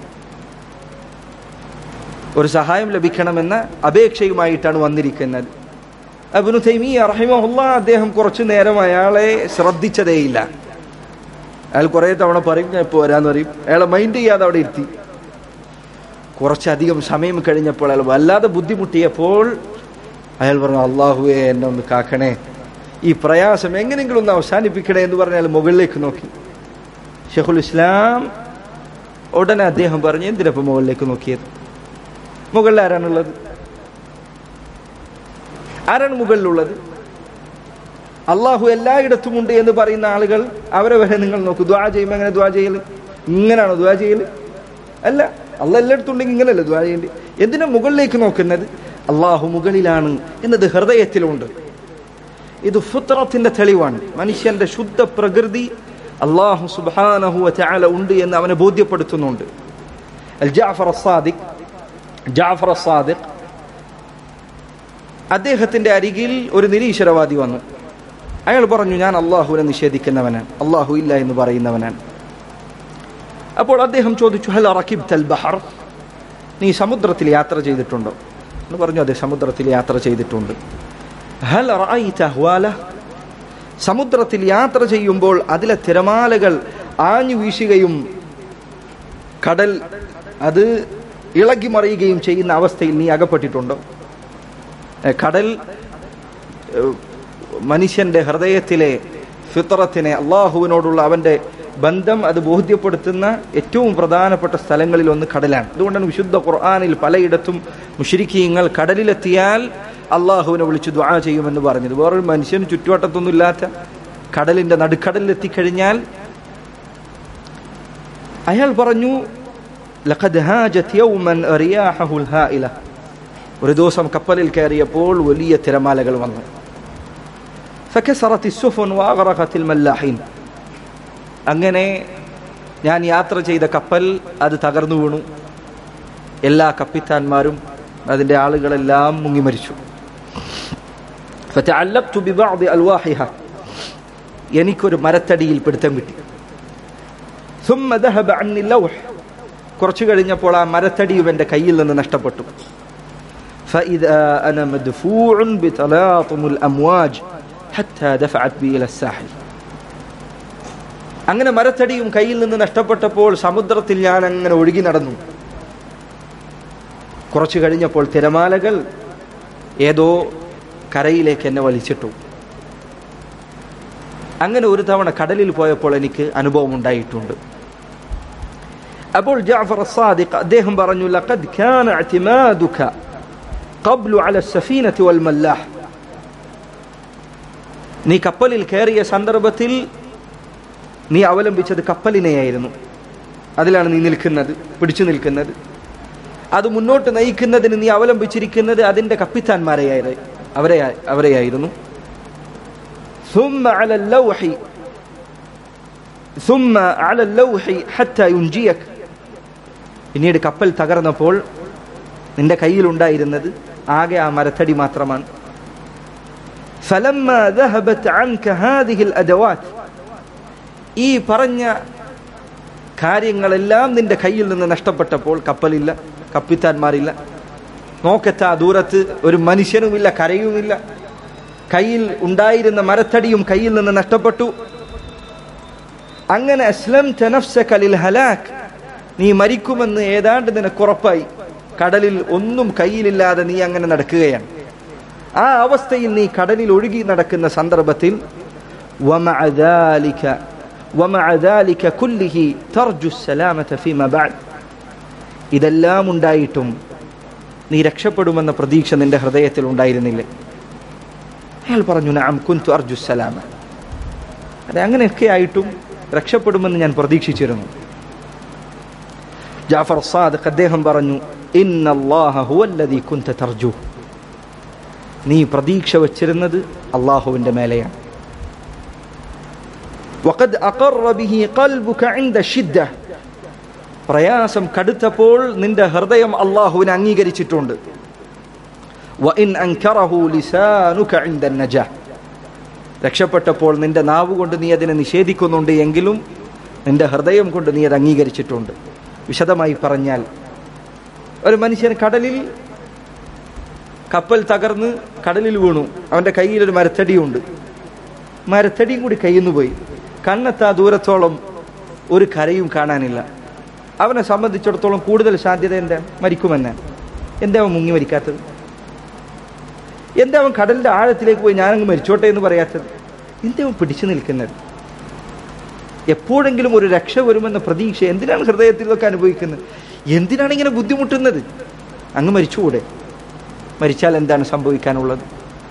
ഒരു സഹായം ലഭിക്കണമെന്ന അപേക്ഷയുമായിട്ടാണ് വന്നിരിക്കുന്നത് അബിനു തൈമിയ റഹിമഹുല്ല അദ്ദേഹം കുറച്ചു നേരം അയാളെ ശ്രദ്ധിച്ചതേയില്ല അയാൾ കുറെ തവണ പറയും ഞാൻ ഇപ്പോൾ വരാന്ന് പറയും അയാളെ മൈൻഡ് ചെയ്യാതെ അവിടെ ഇരുത്തി കുറച്ചധികം സമയം കഴിഞ്ഞപ്പോൾ അയാൾ വല്ലാതെ ബുദ്ധിമുട്ടിയപ്പോൾ അയാൾ പറഞ്ഞു അള്ളാഹുവെ എന്നെ ഒന്ന് കാക്കണേ ഈ പ്രയാസം എങ്ങനെയെങ്കിലും ഒന്ന് അവസാനിപ്പിക്കണേ എന്ന് പറഞ്ഞ് അയാൾ മുകളിലേക്ക് നോക്കി ഷെഖുൽ ഇസ്ലാം ഉടനെ അദ്ദേഹം പറഞ്ഞു എന്തിനപ്പോൾ മുകളിലേക്ക് നോക്കിയത് മുകളിൽ ആരാണുള്ളത് ആരാണ് മുകളിലുള്ളത് അള്ളാഹു എല്ലായിടത്തും ഉണ്ട് എന്ന് പറയുന്ന ആളുകൾ അവരെ വരെ നിങ്ങൾ നോക്കൂ ദ്വാ ചെയ്യുമ്പോൾ എങ്ങനെ ദ്വാ ചെയ്യല് ഇങ്ങനെയാണോ ദ്വാ ചെയ്യല് അല്ല അല്ല എല്ലായിടത്തും ഉണ്ടെങ്കിൽ ഇങ്ങനെയല്ല ദ്വാ ചെയ്യേണ്ടി എന്തിനാ മുകളിലേക്ക് നോക്കുന്നത് അള്ളാഹു മുകളിലാണ് എന്നത് ഹൃദയത്തിലുണ്ട് ഇത് ഫുത്രത്തിന്റെ തെളിവാണ് മനുഷ്യന്റെ ശുദ്ധ പ്രകൃതി അള്ളാഹു സുബാനഹു ചാല ഉണ്ട് എന്ന് അവനെ ബോധ്യപ്പെടുത്തുന്നുണ്ട് അൽ ജാഫർ സാദിഖ് ജാഫർ സാദിഖ് അദ്ദേഹത്തിന്റെ അരികിൽ ഒരു നിരീശ്വരവാദി വന്നു അയാൾ പറഞ്ഞു ഞാൻ അള്ളാഹുവിനെ നിഷേധിക്കുന്നവനാണ് അള്ളാഹു ഇല്ല എന്ന് പറയുന്നവനാണ് അപ്പോൾ അദ്ദേഹം ചോദിച്ചു ഹൽ റക്കിബ് തൽ ബഹർ നീ സമുദ്രത്തിൽ യാത്ര ചെയ്തിട്ടുണ്ടോ എന്ന് പറഞ്ഞു അതെ സമുദ്രത്തിൽ യാത്ര ചെയ്തിട്ടുണ്ട് ഹൽ റഅയ്ത അഹ്വാല സമുദ്രത്തിൽ യാത്ര ചെയ്യുമ്പോൾ അതിലെ തിരമാലകൾ ആഞ്ഞു വീശുകയും കടൽ അത് ഇളകി മറിയുകയും ചെയ്യുന്ന അവസ്ഥയിൽ നീ അകപ്പെട്ടിട്ടുണ്ടോ ഏ, കടൽ ഏ, മനുഷ്യന്റെ ഹൃദയത്തിലെ ഫിത്രത്തിനെ അള്ളാഹുവിനോടുള്ള അവന്റെ ബന്ധം അത് ബോധ്യപ്പെടുത്തുന്ന ഏറ്റവും പ്രധാനപ്പെട്ട സ്ഥലങ്ങളിൽ ഒന്ന് കടലാണ് അതുകൊണ്ടാണ് വിശുദ്ധ ഖുർആാനിൽ പലയിടത്തും മുഷരിക്കീങ്ങൾ കടലിലെത്തിയാൽ അള്ളാഹുവിനെ വിളിച്ച് ദ്വാ ചെയ്യുമെന്ന് പറഞ്ഞത് വേറൊരു മനുഷ്യന് ചുറ്റുവട്ടത്തൊന്നും ഇല്ലാത്ത കടലിന്റെ നടുക്കടലിൽ എത്തിക്കഴിഞ്ഞാൽ അയാൾ പറഞ്ഞു ലഖദ് ഹാജത് യൗമൻ റിയാഹുൽ ഹായില ഒരു ദിവസം കപ്പലിൽ കയറിയപ്പോൾ വലിയ തിരമാലകൾ വന്നു فكسرت السفن واغرقت الملاحين അങ്ങനെ ഞാൻ യാത്ര ചെയ്ത കപ്പൽ അത് തകർന്നു വീണു എല്ലാ കപ്പിത്താന്മാരും അതിന്റെ ആളുകളെല്ലാം മുങ്ങി മരിച്ചു فتعلقت ببعض ألواحها എനിക്കൊരു മരത്തടിയിൽ പിടുത്തം കിട്ടി ثم ذهب عني اللوح കുറച്ചു കഴിഞ്ഞപ്പോൾ ആ മരത്തടിയും എൻ്റെ കയ്യിൽ നിന്ന് നഷ്ടപ്പെട്ടു فإذا أنا مدفوع بتلاطم الأمواج حتى دفعت بي إلى الساحل അങ്ങനെ മരത്തടിയും കയ്യിൽ നിന്ന് നഷ്ടപ്പെട്ടപ്പോൾ സമുദ്രത്തിൽ ഞാൻ അങ്ങനെ ഒഴുകി നടന്നു കുറച്ചു കഴിഞ്ഞപ്പോൾ തിരമാലകൾ ഏതോ കരയിലേക്ക് എന്നെ വലിച്ചിട്ടു അങ്ങനെ ഒരു തവണ കടലിൽ പോയപ്പോൾ എനിക്ക് അനുഭവം ഉണ്ടായിട്ടുണ്ട് അപ്പോൾ ജാഫർ സാദിഖ് അദ്ദേഹം പറഞ്ഞു ലഖദ് കാന അഅ്തിമാദുക ഖബ്ലു അല സഫീനത്തി വൽ മല്ലാഹ് നീ കപ്പലിൽ കയറിയ സന്ദർഭത്തിൽ നീ അവലംബിച്ചത് കപ്പലിനെയായിരുന്നു അതിലാണ് നീ നിൽക്കുന്നത് പിടിച്ചു നിൽക്കുന്നത് അത് മുന്നോട്ട് നയിക്കുന്നതിന് നീ അവലംബിച്ചിരിക്കുന്നത് അതിന്റെ കപ്പിത്താന്മാരെയായി അവരെ അവരെയായിരുന്നു ثم على اللوح ثم على اللوح حتى ينجيك പിന്നീട് കപ്പൽ തകർന്നപ്പോൾ നിന്റെ കയ്യിലുണ്ടായിരുന്നത് ആകെ ആ മരത്തടി മാത്രമാണ് فلما ذهبت عنك هذه الأدوات ഈ പറഞ്ഞ കാര്യങ്ങളെല്ലാം നിന്റെ കയ്യിൽ നിന്ന് നഷ്ടപ്പെട്ടപ്പോൾ കപ്പലില്ല കപ്പിത്താന്മാരില്ല നോക്കത്ത ദൂരത്ത് ഒരു മനുഷ്യനുമില്ല കരയുമില്ല കയ്യിൽ ഉണ്ടായിരുന്ന മരത്തടിയും കയ്യിൽ നിന്ന് നഷ്ടപ്പെട്ടു അങ്ങനെ അസ്ലം ലിൽ ഹലാക്ക് നീ മരിക്കുമെന്ന് ഏതാണ്ട് നിനക്കുറപ്പായി കടലിൽ ഒന്നും കയ്യിലില്ലാതെ നീ അങ്ങനെ നടക്കുകയാണ് ആ അവസ്ഥയിൽ നീ കടലിൽ ഒഴുകി നടക്കുന്ന സന്ദർഭത്തിൽ ومع ذلك ومع ذلك كله ترجو السلامة فيما بعد ഇതെല്ലാം ഉണ്ടായിട്ടും നീ രക്ഷപ്പെടുമെന്ന പ്രതീക്ഷ നിന്റെ ഹൃദയത്തിൽ ഉണ്ടായിരുന്നില്ലേ അയാൾ പറഞ്ഞു നഅം കുൻതു അർജു സലാമ അതെ അങ്ങനെയൊക്കെ ആയിട്ടും രക്ഷപ്പെടുമെന്ന് ഞാൻ പ്രതീക്ഷിച്ചിരുന്നു ജാഫർ സാദഖ് അദ്ദേഹം പറഞ്ഞു ഇന്നല്ലാഹ ഹുവല്ലദീ കുൻത തർജു നീ പ്രതീക്ഷ വച്ചിരുന്നത് അള്ളാഹുവിന്റെ മേലെയാണ് وقد أقر به قلبك عند الشدة പ്രയാസം കടുത്തപ്പോൾ നിന്റെ ഹൃദയം അള്ളാഹുവിനെ അംഗീകരിച്ചിട്ടുണ്ട് وإن أنكره لسانك عند النجاة രക്ഷപ്പെട്ടപ്പോൾ നിന്റെ നാവ് കൊണ്ട് നീ അതിനെ നിഷേധിക്കുന്നുണ്ട് എങ്കിലും നിന്റെ ഹൃദയം കൊണ്ട് നീ അത് അംഗീകരിച്ചിട്ടുണ്ട് വിശദമായി പറഞ്ഞാൽ ഒരു മനുഷ്യൻ കടലിൽ കപ്പൽ തകർന്ന് കടലിൽ വീണു അവന്റെ കയ്യിൽ ഒരു മരത്തടിയുണ്ട് മരത്തടിയും കൂടി കയ്യിൽ നിന്ന് പോയി കണ്ണെത്താ ദൂരത്തോളം ഒരു കരയും കാണാനില്ല അവനെ സംബന്ധിച്ചിടത്തോളം കൂടുതൽ സാധ്യത എന്താ മരിക്കുമെന്ന് എന്താ അവൻ മുങ്ങി മരിക്കാത്തത് എന്താ അവൻ കടലിന്റെ ആഴത്തിലേക്ക് പോയി ഞാനങ്ങ് മരിച്ചോട്ടെ എന്ന് പറയാത്തത് എന്താ അവൻ പിടിച്ചു നിൽക്കുന്നത് എപ്പോഴെങ്കിലും ഒരു രക്ഷ വരുമെന്ന പ്രതീക്ഷ എന്തിനാണ് ഹൃദയത്തിൽ ഇതൊക്കെ അനുഭവിക്കുന്നത് എന്തിനാണ് ഇങ്ങനെ ബുദ്ധിമുട്ടുന്നത് അങ്ങ് മരിച്ചുകൂടെ മരിച്ചാൽ എന്താണ് സംഭവിക്കാനുള്ളത്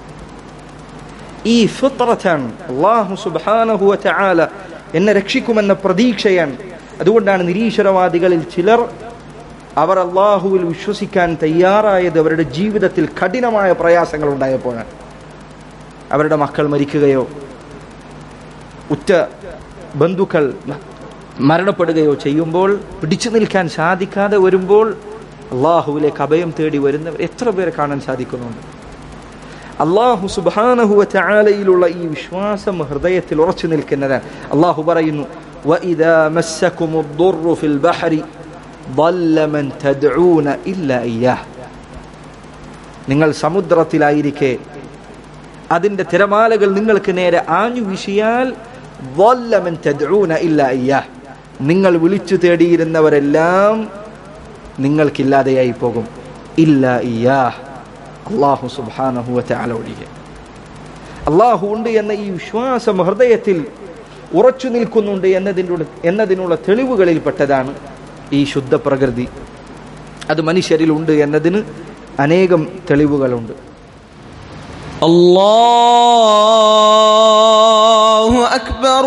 ഈ ഫിത്രത്താണ് അള്ളാഹു സുബ്ഹാനഹു വതആല എന്നെ രക്ഷിക്കുമെന്ന പ്രതീക്ഷയാണ് അതുകൊണ്ടാണ് നിരീശ്വരവാദികളിൽ ചിലർ അവർ അള്ളാഹുവിൽ വിശ്വസിക്കാൻ തയ്യാറായത് അവരുടെ ജീവിതത്തിൽ കഠിനമായ പ്രയാസങ്ങൾ ഉണ്ടായപ്പോഴാണ് അവരുടെ മക്കൾ മരിക്കുകയോ ഉറ്റ ബന്ധുക്കൾ മരണപ്പെടുകയോ ചെയ്യുമ്പോൾ പിടിച്ചു നിൽക്കാൻ സാധിക്കാതെ വരുമ്പോൾ അള്ളാഹുവിലേക്ക് അഭയം തേടി വരുന്നവർ എത്ര പേരെ കാണാൻ സാധിക്കുന്നുണ്ട് അള്ളാഹു സുബാനഹുവ ചാലയിലുള്ള ഈ വിശ്വാസം ഹൃദയത്തിൽ ഉറച്ചു നിൽക്കുന്നതാണ് അള്ളാഹു പറയുന്നു وَإِذَا مَسَّكُمُ الضُّرُّ فِي الْبَحْرِ ضَلَّ مَنْ تَدْعُونَ إِلَّا إِيَّهُ നിങ്ങൾ സമുദ്രത്തിലായിരിക്കെ അതിന്റെ തിരമാലകൾ നിങ്ങൾക്ക് നേരെ ആഞ്ഞു വീശിയാൽ ضَلَّ مَنْ تَدْعُونَ إِلَّا إِيَّهُ നിങ്ങൾ വിളിച്ചു തേടിയിരുന്നവരെല്ലാം നിങ്ങൾക്കില്ലാതെയായി പോകും ഇല്ല ഇയാഹ് അള്ളാഹു സുബാനഹു വല ഒഴികെ അള്ളാഹു ഉണ്ട് എന്ന ഈ വിശ്വാസം ഹൃദയത്തിൽ ഉറച്ചു നിൽക്കുന്നുണ്ട് എന്നതിനുള്ള എന്നതിനുള്ള തെളിവുകളിൽപ്പെട്ടതാണ് ഈ ശുദ്ധ പ്രകൃതി അത് മനുഷ്യരിലുണ്ട് എന്നതിന് അനേകം തെളിവുകളുണ്ട് الله أكبر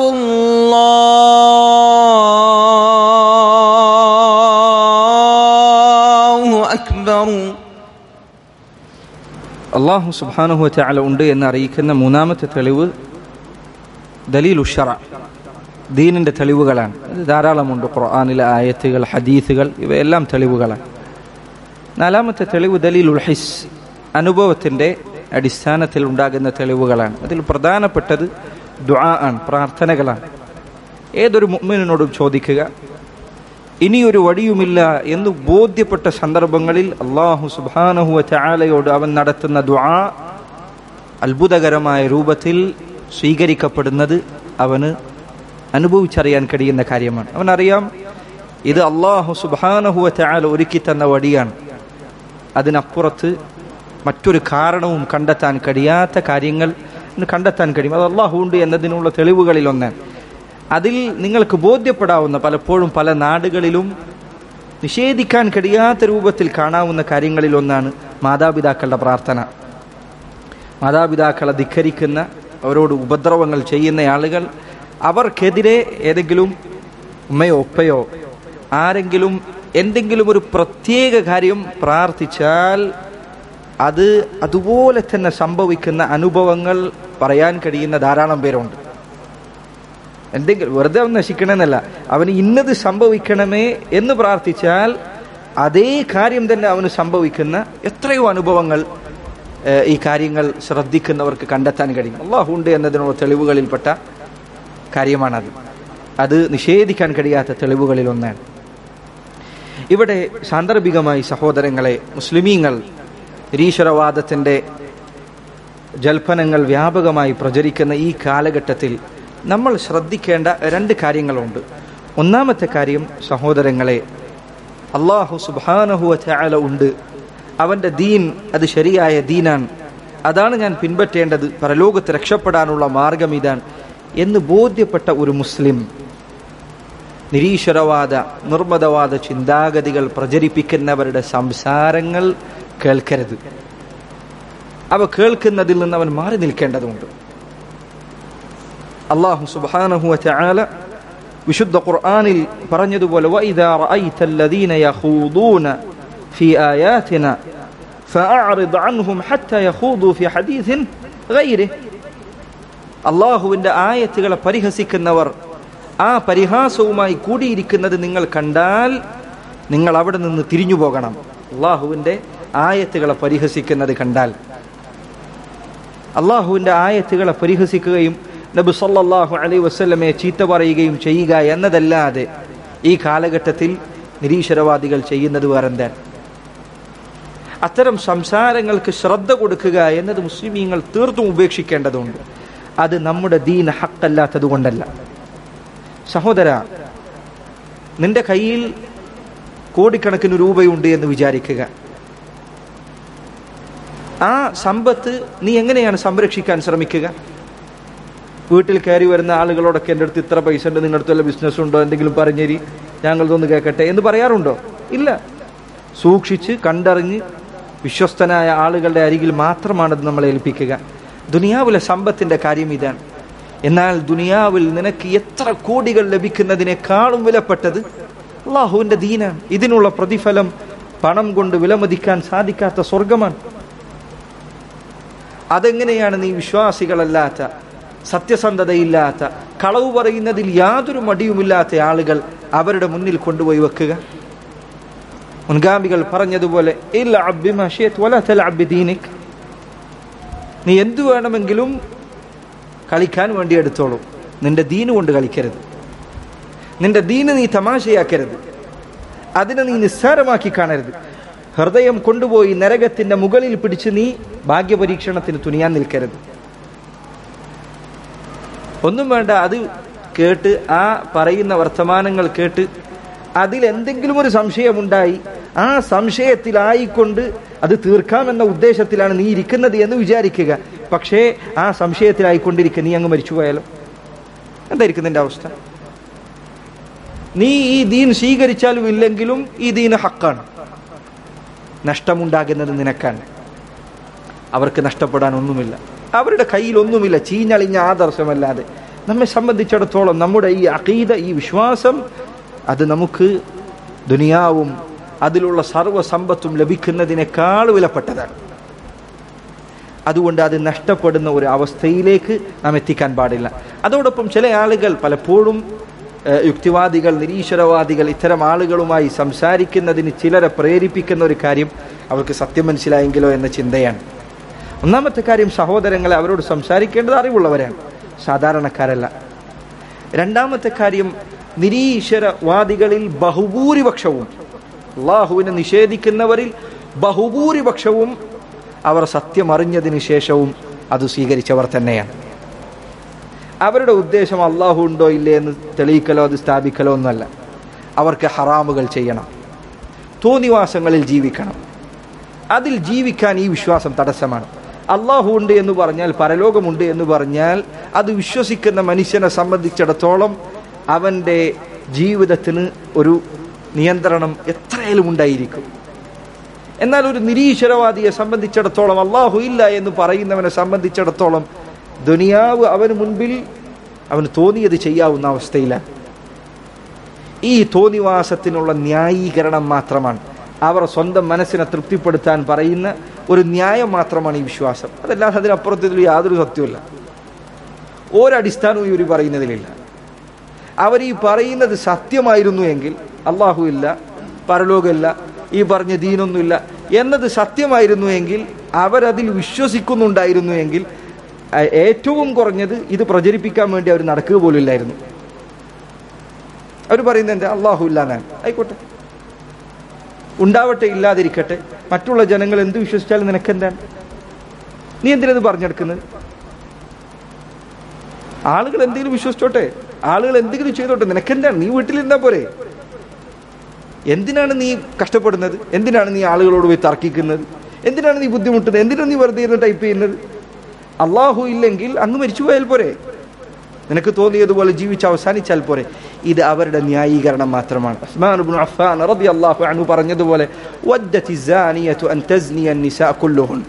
الله أكبر അള്ളാഹു സുബാനഹു ചാല ഉണ്ട് എന്ന് അറിയിക്കുന്ന മൂന്നാമത്തെ തെളിവ് ദലീൽ ഉഷറ ദീനിന്റെ തെളിവുകളാണ് അത് ധാരാളമുണ്ട് ഖുർആാനിലെ ആയത്തുകൾ ഹദീസുകൾ ഇവയെല്ലാം തെളിവുകളാണ് നാലാമത്തെ തെളിവ് ദലീൽ ഉൽഹിസ് അനുഭവത്തിന്റെ അടിസ്ഥാനത്തിൽ ഉണ്ടാകുന്ന തെളിവുകളാണ് അതിൽ പ്രധാനപ്പെട്ടത് ദുആ ആണ് പ്രാർത്ഥനകളാണ് ഏതൊരു മുഅ്മിനോടും ചോദിക്കുക ഇനിയൊരു വഴിയുമില്ല എന്ന് ബോധ്യപ്പെട്ട സന്ദർഭങ്ങളിൽ അള്ളാഹു സുബാനഹുവ ചാലയോട് അവൻ നടത്തുന്ന ദുആ അത്ഭുതകരമായ രൂപത്തിൽ സ്വീകരിക്കപ്പെടുന്നത് അവന് അനുഭവിച്ചറിയാൻ കഴിയുന്ന കാര്യമാണ് അവനറിയാം ഇത് അള്ളാഹു സുബാനഹുവ ചാല ഒരുക്കി തന്ന വഴിയാണ് അതിനപ്പുറത്ത് മറ്റൊരു കാരണവും കണ്ടെത്താൻ കഴിയാത്ത കാര്യങ്ങൾ കണ്ടെത്താൻ കഴിയും അത് അള്ളാഹു ഉണ്ട് എന്നതിനുള്ള തെളിവുകളിൽ ഒന്നാണ് അതിൽ നിങ്ങൾക്ക് ബോധ്യപ്പെടാവുന്ന പലപ്പോഴും പല നാടുകളിലും നിഷേധിക്കാൻ കഴിയാത്ത രൂപത്തിൽ കാണാവുന്ന കാര്യങ്ങളിൽ ഒന്നാണ് മാതാപിതാക്കളുടെ പ്രാർത്ഥന മാതാപിതാക്കളെ ധിഖരിക്കുന്ന അവരോട് ഉപദ്രവങ്ങൾ ചെയ്യുന്ന ആളുകൾ അവർക്കെതിരെ ഏതെങ്കിലും ഉമ്മയോ ഉപ്പയോ ആരെങ്കിലും എന്തെങ്കിലും ഒരു പ്രത്യേക കാര്യം പ്രാർത്ഥിച്ചാൽ അത് അതുപോലെ തന്നെ സംഭവിക്കുന്ന അനുഭവങ്ങൾ പറയാൻ കഴിയുന്ന ധാരാളം പേരുണ്ട് എന്തെങ്കിലും വെറുതെ അവൻ നശിക്കണമെന്നല്ല അവന് ഇന്നത് സംഭവിക്കണമേ എന്ന് പ്രാർത്ഥിച്ചാൽ അതേ കാര്യം തന്നെ അവന് സംഭവിക്കുന്ന എത്രയോ അനുഭവങ്ങൾ ഏഹ്, ഈ കാര്യങ്ങൾ ശ്രദ്ധിക്കുന്നവർക്ക് കണ്ടെത്താൻ കഴിയും അള്ളാഹു ഉണ്ട് എന്നതിനുള്ള തെളിവുകളിൽപ്പെട്ട കാര്യമാണത് അത് നിഷേധിക്കാൻ കഴിയാത്ത തെളിവുകളിൽ ഒന്നാണ് ഇവിടെ സാന്ദർഭികമായി സഹോദരങ്ങളെ മുസ്ലിമീങ്ങൾ നിരീശ്വരവാദത്തിൻ്റെ ജൽപ്പനങ്ങൾ വ്യാപകമായി പ്രചരിക്കുന്ന ഈ കാലഘട്ടത്തിൽ നമ്മൾ ശ്രദ്ധിക്കേണ്ട രണ്ട് കാര്യങ്ങളുണ്ട് ഒന്നാമത്തെ കാര്യം സഹോദരങ്ങളെ അള്ളാഹു സുബാനഹുവ ചാല ഉണ്ട് അവൻ്റെ ദീൻ അത് ശരിയായ ദീനാണ് അതാണ് ഞാൻ പിൻപറ്റേണ്ടത് പരലോകത്ത് രക്ഷപ്പെടാനുള്ള മാർഗം ഇതാണ് എന്ന് ബോധ്യപ്പെട്ട ഒരു മുസ്ലിം നിരീശ്വരവാദ നിർമ്മതവാദ ചിന്താഗതികൾ പ്രചരിപ്പിക്കുന്നവരുടെ സംസാരങ്ങൾ കേൾക്കരുത് അവ കേൾക്കുന്നതിൽ നിന്ന് അവൻ മാറി നിൽക്കേണ്ടതുണ്ട് അള്ളാഹു സുബ്ഹാനഹു വതആല വിശുദ്ധ ഖുർആനിൽ പറഞ്ഞതുപോലെ വഇദാ റഅയ്ത الذين يخوضون في آياتنا فأعرض عنهم حتى يخوضوا في حديث غيره അള്ളാഹുവിൻ്റെ ആയത്തുകളെ പരിഹസിക്കുന്നവർ ആ പരിഹാസവുമായി കൂടിയിരിക്കുന്നത് നിങ്ങൾ കണ്ടാൽ നിങ്ങൾ അവിടെ നിന്ന് തിരിഞ്ഞു പോകണം അള്ളാഹുവിൻ്റെ ആയത്തുകളെ പരിഹസിക്കുന്നത് കണ്ടാൽ അള്ളാഹുവിൻ്റെ ആയത്തുകളെ പരിഹസിക്കുകയും നബി സല്ലല്ലാഹു അലൈഹി വസല്ലമയെ ചീത്ത പറയുകയും ചെയ്യുക എന്നതല്ലാതെ ഈ കാലഘട്ടത്തിൽ നിരീശ്വരവാദികൾ ചെയ്യുന്നത് വേറെന്താണ് അത്തരം സംസാരങ്ങൾക്ക് ശ്രദ്ധ കൊടുക്കുക എന്നത് മുസ്ലിമീങ്ങൾ തീർത്തും ഉപേക്ഷിക്കേണ്ടതുണ്ട് അത് നമ്മുടെ ദീൻ ഹക്കല്ലാത്തത് കൊണ്ടല്ല സഹോദര നിന്റെ കയ്യിൽ കോടിക്കണക്കിന് രൂപയുണ്ട് എന്ന് വിചാരിക്കുക ആ സമ്പത്ത് നീ എങ്ങനെയാണ് സംരക്ഷിക്കാൻ ശ്രമിക്കുക വീട്ടിൽ കയറി വരുന്ന ആളുകളോടൊക്കെ എൻ്റെ അടുത്ത് ഇത്ര പൈസ ഉണ്ട് നിങ്ങളുടെ അടുത്ത് വല്ല ബിസിനസ് ഉണ്ടോ എന്തെങ്കിലും പറഞ്ഞേരി ഞങ്ങളതൊന്ന് കേൾക്കട്ടെ എന്ന് പറയാറുണ്ടോ ഇല്ല സൂക്ഷിച്ച് കണ്ടറിഞ്ഞ് വിശ്വസ്തനായ ആളുകളുടെ അരികിൽ മാത്രമാണ് അത് നമ്മളെ ഏൽപ്പിക്കുക ദുനിയാവിലെ സമ്പത്തിന്റെ കാര്യം ഇതാണ് എന്നാൽ ദുനിയാവിൽ നിനക്ക് എത്ര കോടികൾ ലഭിക്കുന്നതിനേക്കാളും വിലപ്പെട്ടത് അള്ളാഹുവിന്റെ ദീനാണ് ഇതിനുള്ള പ്രതിഫലം പണം കൊണ്ട് വിലമതിക്കാൻ സാധിക്കാത്ത സ്വർഗമാണ് അതെങ്ങനെയാണ് നീ വിശ്വാസികളല്ലാത്ത സത്യസന്ധതയില്ലാത്ത കളവ് പറയുന്നതിൽ യാതൊരു മടിയുമില്ലാത്ത ആളുകൾ അവരുടെ മുന്നിൽ കൊണ്ടുപോയി വെക്കുക മുൻഗാമികൾ പറഞ്ഞതുപോലെ ഇല്ല അബ്ബിമാഷിയത് വല തല അബ്ബിദീനിക് നീ എന്തു വേണമെങ്കിലും കളിക്കാൻ വേണ്ടി എടുത്തോളൂ നിന്റെ ദീന് കൊണ്ട് കളിക്കരുത് നിന്റെ ദീന് നീ തമാശയാക്കരുത് അതിനെ നീ നിസ്സാരമാക്കി കാണരുത് ഹൃദയം കൊണ്ടുപോയി നരകത്തിന്റെ മുകളിൽ പിടിച്ച് നീ ഭാഗ്യപരീക്ഷണത്തിന് തുനിയാൻ നിൽക്കരുത് ഒന്നും വേണ്ട അത് കേട്ട് ആ പറയുന്ന വർത്തമാനങ്ങൾ കേട്ട് അതിൽ എന്തെങ്കിലും ഒരു സംശയമുണ്ടായി ആ സംശയത്തിലായിക്കൊണ്ട് അത് തീർക്കാമെന്ന ഉദ്ദേശത്തിലാണ് നീ ഇരിക്കുന്നത് എന്ന് വിചാരിക്കുക പക്ഷേ ആ സംശയത്തിലായിക്കൊണ്ടിരിക്കുക നീ അങ്ങ് മരിച്ചുപോയാലോ എന്തായിരിക്കും നിന്റെ അവസ്ഥ നീ ഈ ദീൻ സ്വീകരിച്ചാലും ഇല്ലെങ്കിലും ഈ ദീന് ഹക്കാണ് നഷ്ടമുണ്ടാകുന്നത് നിനക്കാണ് അവർക്ക് നഷ്ടപ്പെടാൻ ഒന്നുമില്ല അവരുടെ കയ്യിൽ ഒന്നുമില്ല ചീഞ്ഞളിഞ്ഞ ആദർശമല്ലാതെ നമ്മെ സംബന്ധിച്ചിടത്തോളം നമ്മുടെ ഈ അഖീദ ഈ വിശ്വാസം അത് നമുക്ക് ദുനിയാവും അതിലുള്ള സർവ്വസമ്പത്തും ലഭിക്കുന്നതിനേക്കാൾ വിലപ്പെട്ടതാണ് അതുകൊണ്ട് അത് നഷ്ടപ്പെടുന്ന ഒരു അവസ്ഥയിലേക്ക് നാം എത്തിക്കാൻ പാടില്ല അതോടൊപ്പം ചില ആളുകൾ പലപ്പോഴും ഏഹ്, യുക്തിവാദികൾ നിരീശ്വരവാദികൾ ഇത്തരം ആളുകളുമായി സംസാരിക്കുന്നതിന് ചിലരെ പ്രേരിപ്പിക്കുന്ന ഒരു കാര്യം അവർക്ക് സത്യം മനസ്സിലായെങ്കിലോ എന്ന ചിന്തയാണ് ഒന്നാമത്തെ കാര്യം സഹോദരങ്ങളെ അവരോട് സംസാരിക്കേണ്ടത് അറിവുള്ളവരാണ് സാധാരണക്കാരല്ല രണ്ടാമത്തെ കാര്യം നിരീശ്വരവാദികളിൽ ബഹുഭൂരിപക്ഷവും അള്ളാഹുവിനെ നിഷേധിക്കുന്നവരിൽ ബഹുഭൂരിപക്ഷവും അവർ സത്യം അറിഞ്ഞതിന് ശേഷവും അത് സ്വീകരിച്ചവർ തന്നെയാണ് അവരുടെ ഉദ്ദേശം അള്ളാഹു ഉണ്ടോ ഇല്ലേ എന്ന് തെളിയിക്കലോ അത് സ്ഥാപിക്കലോ ഒന്നല്ല അവർക്ക് ഹറാമുകൾ ചെയ്യണം തോന്നിവാസങ്ങളിൽ ജീവിക്കണം അതിൽ ജീവിക്കാൻ ഈ വിശ്വാസം തടസ്സമാണ് അള്ളാഹു ഉണ്ട് എന്ന് പറഞ്ഞാൽ പരലോകമുണ്ട് എന്ന് പറഞ്ഞാൽ അത് വിശ്വസിക്കുന്ന മനുഷ്യനെ സംബന്ധിച്ചിടത്തോളം അവൻ്റെ ജീവിതത്തിന് ഒരു നിയന്ത്രണം എത്രയാലും ഉണ്ടായിരിക്കും എന്നാൽ ഒരു നിരീശ്വരവാദിയെ സംബന്ധിച്ചിടത്തോളം അള്ളാഹു ഇല്ല എന്ന് പറയുന്നവനെ സംബന്ധിച്ചിടത്തോളം ദുനിയാവ് അവന് മുൻപിൽ അവന് തോന്നിയത് ചെയ്യാവുന്ന അവസ്ഥയിലാണ് ഈ തോന്നിവാസത്തിനുള്ള ന്യായീകരണം മാത്രമാണ് അവർ സ്വന്തം മനസ്സിനെ തൃപ്തിപ്പെടുത്താൻ പറയുന്ന ഒരു ന്യായം മാത്രമാണ് ഈ വിശ്വാസം അതല്ലാതെ അതിനപ്പുറത്ത് ഇതിൽ യാതൊരു സത്യവുമില്ല ഒരടിസ്ഥാനവും ഇവർ പറയുന്നതിലില്ല അവർ ഈ പറയുന്നത് സത്യമായിരുന്നു എങ്കിൽ അള്ളാഹു ഇല്ല പരലോകമില്ല ഈ പറഞ്ഞ ദീനൊന്നുമില്ല എന്നത് സത്യമായിരുന്നു എങ്കിൽ അവരതിൽ വിശ്വസിക്കുന്നുണ്ടായിരുന്നു എങ്കിൽ അഹ് ഏറ്റവും കുറഞ്ഞത് ഇത് പ്രചരിപ്പിക്കാൻ വേണ്ടി അവർ നടക്കുക പോലില്ലായിരുന്നു അവർ പറയുന്നത് എന്താ അള്ളാഹു ഇല്ല എന്നാണ് ആയിക്കോട്ടെ ഉണ്ടാവട്ടെ ഇല്ലാതിരിക്കട്ടെ മറ്റുള്ള ജനങ്ങൾ എന്ത് വിശ്വസിച്ചാലും നിനക്കെന്താണ് നീ എന്തിനത് പറഞ്ഞെടുക്കുന്നത് ആളുകൾ എന്തെങ്കിലും വിശ്വസിച്ചോട്ടെ ആളുകൾ എന്തെങ്കിലും ചെയ്തോട്ടെ നിനക്കെന്താണ് നീ വീട്ടിലിരുന്നാ പോരെ എന്തിനാണ് നീ കഷ്ടപ്പെടുന്നത് എന്തിനാണ് നീ ആളുകളോട് പോയി തർക്കിക്കുന്നത് എന്തിനാണ് നീ ബുദ്ധിമുട്ടുന്നത് എന്തിനാണ് നീ വെറുതെ ഇരുന്ന് ടൈപ്പ് ചെയ്യുന്നത് അള്ളാഹു ഇല്ലെങ്കിൽ അങ്ങ് മരിച്ചു പോയാൽ പോരെ നിനക്ക് തോന്നിയതുപോലെ ജീവിച്ച് അവസാനിച്ചാൽ പോരെ ഇത് അവരുടെ ന്യായീകരണം മാത്രമാണ് ഉസ്മാൻ ഇബ്നു അഫ്ഫാൻ റളിയല്ലാഹു അൻഹു പറഞ്ഞതുപോലെ വദ്ദതി സാനിയതു അൻ തസ്നിയ നിസാ കുല്ലുഹുൻ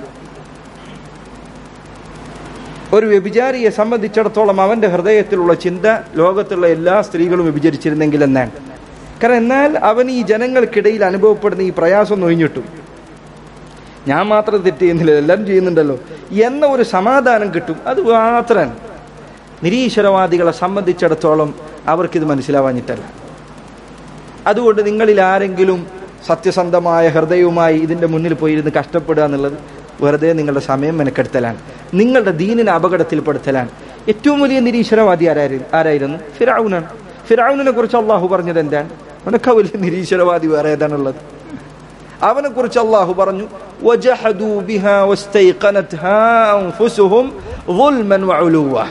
ഒരു വ്യഭിചാരിയെ സംബന്ധിച്ചിടത്തോളം അവന്റെ ഹൃദയത്തിലുള്ള ചിന്ത ലോകത്തുള്ള എല്ലാ സ്ത്രീകളും വ്യഭിചരിച്ചിരുന്നെങ്കിൽ എന്നാണ് കാരണം എന്നാൽ അവൻ ഈ ജനങ്ങൾക്കിടയിൽ അനുഭവപ്പെടുന്ന ഈ പ്രയാസം ഒഴിഞ്ഞിട്ടും ഞാൻ മാത്രം തെറ്റ് ചെയ്യുന്നില്ല എല്ലാവരും ചെയ്യുന്നുണ്ടല്ലോ എന്ന ഒരു സമാധാനം കിട്ടും അത് മാത്രമാണ് നിരീശ്വരവാദികളെ സംബന്ധിച്ചിടത്തോളം അവർക്കിത് മനസ്സിലാവാഞ്ഞിട്ടല്ല അതുകൊണ്ട് നിങ്ങളിൽ ആരെങ്കിലും സത്യസന്ധമായ ഹൃദയവുമായി ഇതിന്റെ മുന്നിൽ പോയിരുന്ന് കഷ്ടപ്പെടുക എന്നുള്ളത് വെറുതെ നിങ്ങളുടെ സമയം മെനക്കെടുത്തലാണ് നിങ്ങളുടെ ദീനിനെ അപകടത്തിൽപ്പെടുത്തലാണ് ഏറ്റവും വലിയ നിരീശ്വരവാദി ആരായിരുന്നു ആരായിരുന്നു ഫിറാവുനാണ് ഫിറാവുനെ കുറിച്ച് അള്ളാഹു പറഞ്ഞത് എന്താണ് അവനൊക്കെ വലിയ നിരീശ്വരവാദി വേറെ ഏതാണുള്ളത് അവനെ കുറിച്ച് അള്ളാഹു പറഞ്ഞു وَجَحَدُوا بِهَا وَاسْتَيْقَنَتْهَا أَنفُسُهُمْ ظُلْمًا وَعُلُوًّا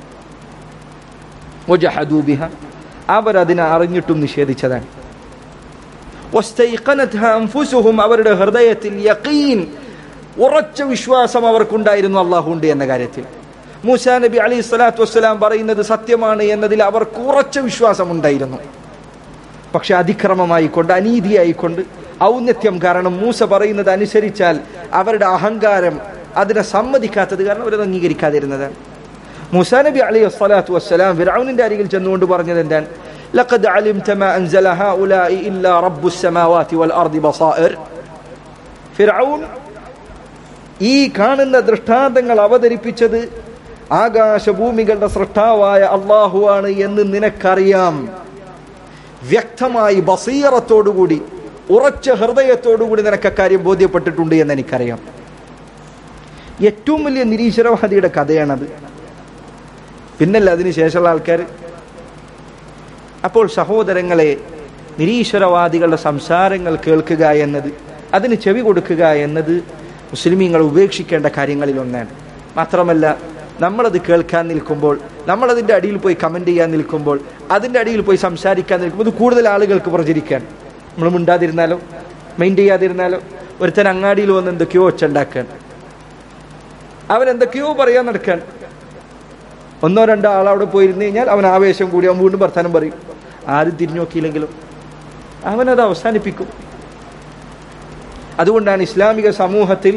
وَجَحَدُوا بِهَا അവരതിനെ അറിഞ്ഞിട്ടും നിഷേധിച്ചതാണ് وَاسْتَيْقَنَتْهَا أَنفُسُهُمْ അവരുടെ ഹൃദയത്തിൽ യഖീൻ ഉറച്ച വിശ്വാസം അവർക്കുണ്ടായിരുന്നു അള്ളാഹുണ്ട് എന്ന കാര്യത്തിൽ മൂസാ നബി അലൈഹി സ്വലാത്തു വസ്സലാം പറയുന്നത് സത്യമാണ് എന്നതിൽ അവർക്ക് ഉറച്ച വിശ്വാസം ഉണ്ടായിരുന്നു പക്ഷെ അതിക്രമമായിക്കൊണ്ട് അനീതിയായിക്കൊണ്ട് ഔന്നത്യം കാരണം മൂസ പറയുന്നത് അനുസരിച്ചാൽ അവരുടെ അഹങ്കാരം അതിനെ സമ്മതിക്കാത്തത് കാരണം അവരത് അംഗീകരിക്കാതിരുന്നതാണ് മൂസാ നബി അലൈഹി സ്വലാത്തു വസ്സലാം ഫിറൌനിന്റെ അരികിൽ ചെന്നുകൊണ്ട് പറഞ്ഞത് എന്താണ് لقد علمت ما أنزل هؤلاء إلا رب السماوات والأرض بصائر ഫിറൌൻ ഈ കാണുന്ന ദൃഷ്ടാന്തങ്ങൾ അവതരിപ്പിച്ചത് ആകാശഭൂമികളുടെ സൃഷ്ടാവായ അള്ളാഹുവാണ് എന്ന് നിനക്കറിയാം വ്യക്തമായി ബസീറത്തോടുകൂടി ഉറച്ച ഹൃദയത്തോടുകൂടി നിനക്ക് അക്കാര്യം ബോധ്യപ്പെട്ടിട്ടുണ്ട് എന്ന് എനിക്കറിയാം ഏറ്റവും വലിയ നിരീശ്വരവാദിയുടെ കഥയാണത് പിന്നല്ല അതിന് ശേഷമുള്ള ആൾക്കാർ അപ്പോൾ സഹോദരങ്ങളെ നിരീശ്വരവാദികളുടെ സംസാരങ്ങൾ കേൾക്കുക എന്നത് അതിന് ചെവി കൊടുക്കുക എന്നത് മുസ്ലിമീങ്ങൾ ഉപേക്ഷിക്കേണ്ട കാര്യങ്ങളിൽ ഒന്നാണ് മാത്രമല്ല നമ്മളത് കേൾക്കാൻ നിൽക്കുമ്പോൾ നമ്മളതിൻ്റെ അടിയിൽ പോയി കമൻ്റ് ചെയ്യാൻ നിൽക്കുമ്പോൾ അതിൻ്റെ അടിയിൽ പോയി സംസാരിക്കാൻ നിൽക്കുമ്പോൾ ഇത് കൂടുതൽ ആളുകൾക്ക് പ്രചരിക്കാൻ നമ്മൾ മിണ്ടാതിരുന്നാലോ മൈൻഡ് ചെയ്യാതിരുന്നാലോ ഒരുത്തൻ അങ്ങാടിയിൽ വന്ന് എന്തൊക്കെയോ ഒച്ചുണ്ടാക്കാൻ അവൻ എന്തൊക്കെയോ പറയാൻ നടക്കാൻ ഒന്നോ രണ്ടോ ആൾ അവിടെ പോയിരുന്നു കഴിഞ്ഞാൽ അവൻ ആവേശം കൂടി അവൻ വീണ്ടും വർത്താനം പറയും ആരും തിരിഞ്ഞു നോക്കിയില്ലെങ്കിലും അവനത് അവസാനിപ്പിക്കും അതുകൊണ്ടാണ് ഇസ്ലാമിക സമൂഹത്തിൽ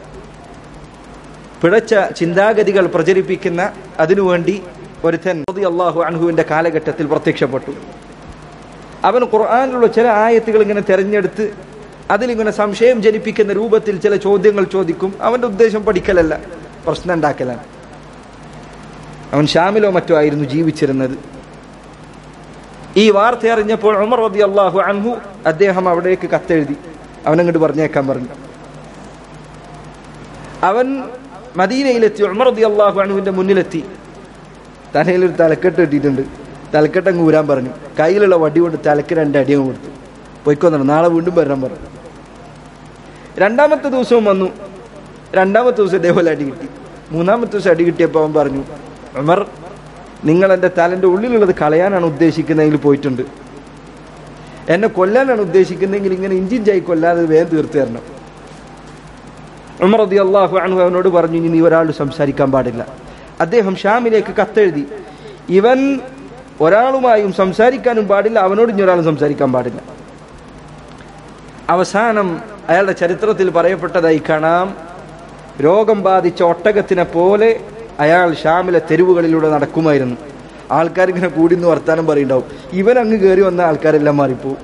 പിഴച്ച ചിന്താഗതികൾ പ്രചരിപ്പിക്കുന്ന അതിനുവേണ്ടി ഒരുത്തൻ അള്ളാഹു അൻഹുവിന്റെ കാലഘട്ടത്തിൽ പ്രത്യക്ഷപ്പെട്ടു അവൻ ഖുർആാനിലുള്ള ചില ആയത്തുകൾ ഇങ്ങനെ തെരഞ്ഞെടുത്ത് അതിലിങ്ങനെ സംശയം ജനിപ്പിക്കുന്ന രൂപത്തിൽ ചില ചോദ്യങ്ങൾ ചോദിക്കും അവന്റെ ഉദ്ദേശം പഠിക്കലല്ല പ്രശ്നം ഉണ്ടാക്കലാണ് അവൻ ഷാമിലോ മറ്റോ ആയിരുന്നു ജീവിച്ചിരുന്നത് ഈ വാർത്ത അറിഞ്ഞപ്പോൾ ഉമർ റതി അള്ളാഹു അൻഹു അദ്ദേഹം അവിടേക്ക് കത്തെഴുതി അവനങ്ങോട്ട് പറഞ്ഞേക്കാൻ പറഞ്ഞു അവൻ മദീനയിലെത്തി ഉമർ റതി അള്ളാഹു അൻഹുവിന്റെ മുന്നിലെത്തി തലയിലൊരു തലക്കെട്ട് കിട്ടിയിട്ടുണ്ട് തലക്കെട്ട് അങ്ങ് ഊരാൻ പറഞ്ഞു കയ്യിലുള്ള വടി കൊണ്ട് തലക്ക് രണ്ട് അടിയും കൊടുത്തു പോയിക്കൊന്നു നാളെ വീണ്ടും വരാൻ പറഞ്ഞു രണ്ടാമത്തെ ദിവസവും വന്നു രണ്ടാമത്തെ ദിവസം ഇതേപോലെ അടി കിട്ടി മൂന്നാമത്തെ ദിവസം അടി കിട്ടിയപ്പോൾ അവൻ പറഞ്ഞു ഉമർ നിങ്ങൾ എൻ്റെ തലൻ്റെ ഉള്ളിലുള്ളത് കളയാനാണ് ഉദ്ദേശിക്കുന്നതെങ്കിൽ പോയിട്ടുണ്ട് എന്നെ കൊല്ലാനാണ് ഉദ്ദേശിക്കുന്നതെങ്കിൽ ഇങ്ങനെ ഇഞ്ചിഞ്ചായി കൊല്ലാതെ വേഗം തീർത്തു തരണം ഉമർ റതി അള്ളാഹു അണു അവനോട് പറഞ്ഞു ഇനി നീ ഒരാളോട് സംസാരിക്കാൻ പാടില്ല അദ്ദേഹം ഷാമിലേക്ക് കത്തെഴുതി ഇവൻ ഒരാളുമായും സംസാരിക്കാനും പാടില്ല അവനോട് ഇനി ഒരാളും സംസാരിക്കാൻ പാടില്ല അവസാനം അയാളുടെ ചരിത്രത്തിൽ പറയപ്പെട്ടതായി കാണാം രോഗം ബാധിച്ച ഒട്ടകത്തിനെ പോലെ അയാൾ ഷാമിലെ തെരുവുകളിലൂടെ നടക്കുമായിരുന്നു ആൾക്കാരിങ്ങനെ കൂടി നിന്ന് വർത്താനം പറയുണ്ടാവും ഇവൻ അങ്ങ് കയറി വന്ന ആൾക്കാരെല്ലാം മാറിപ്പോവും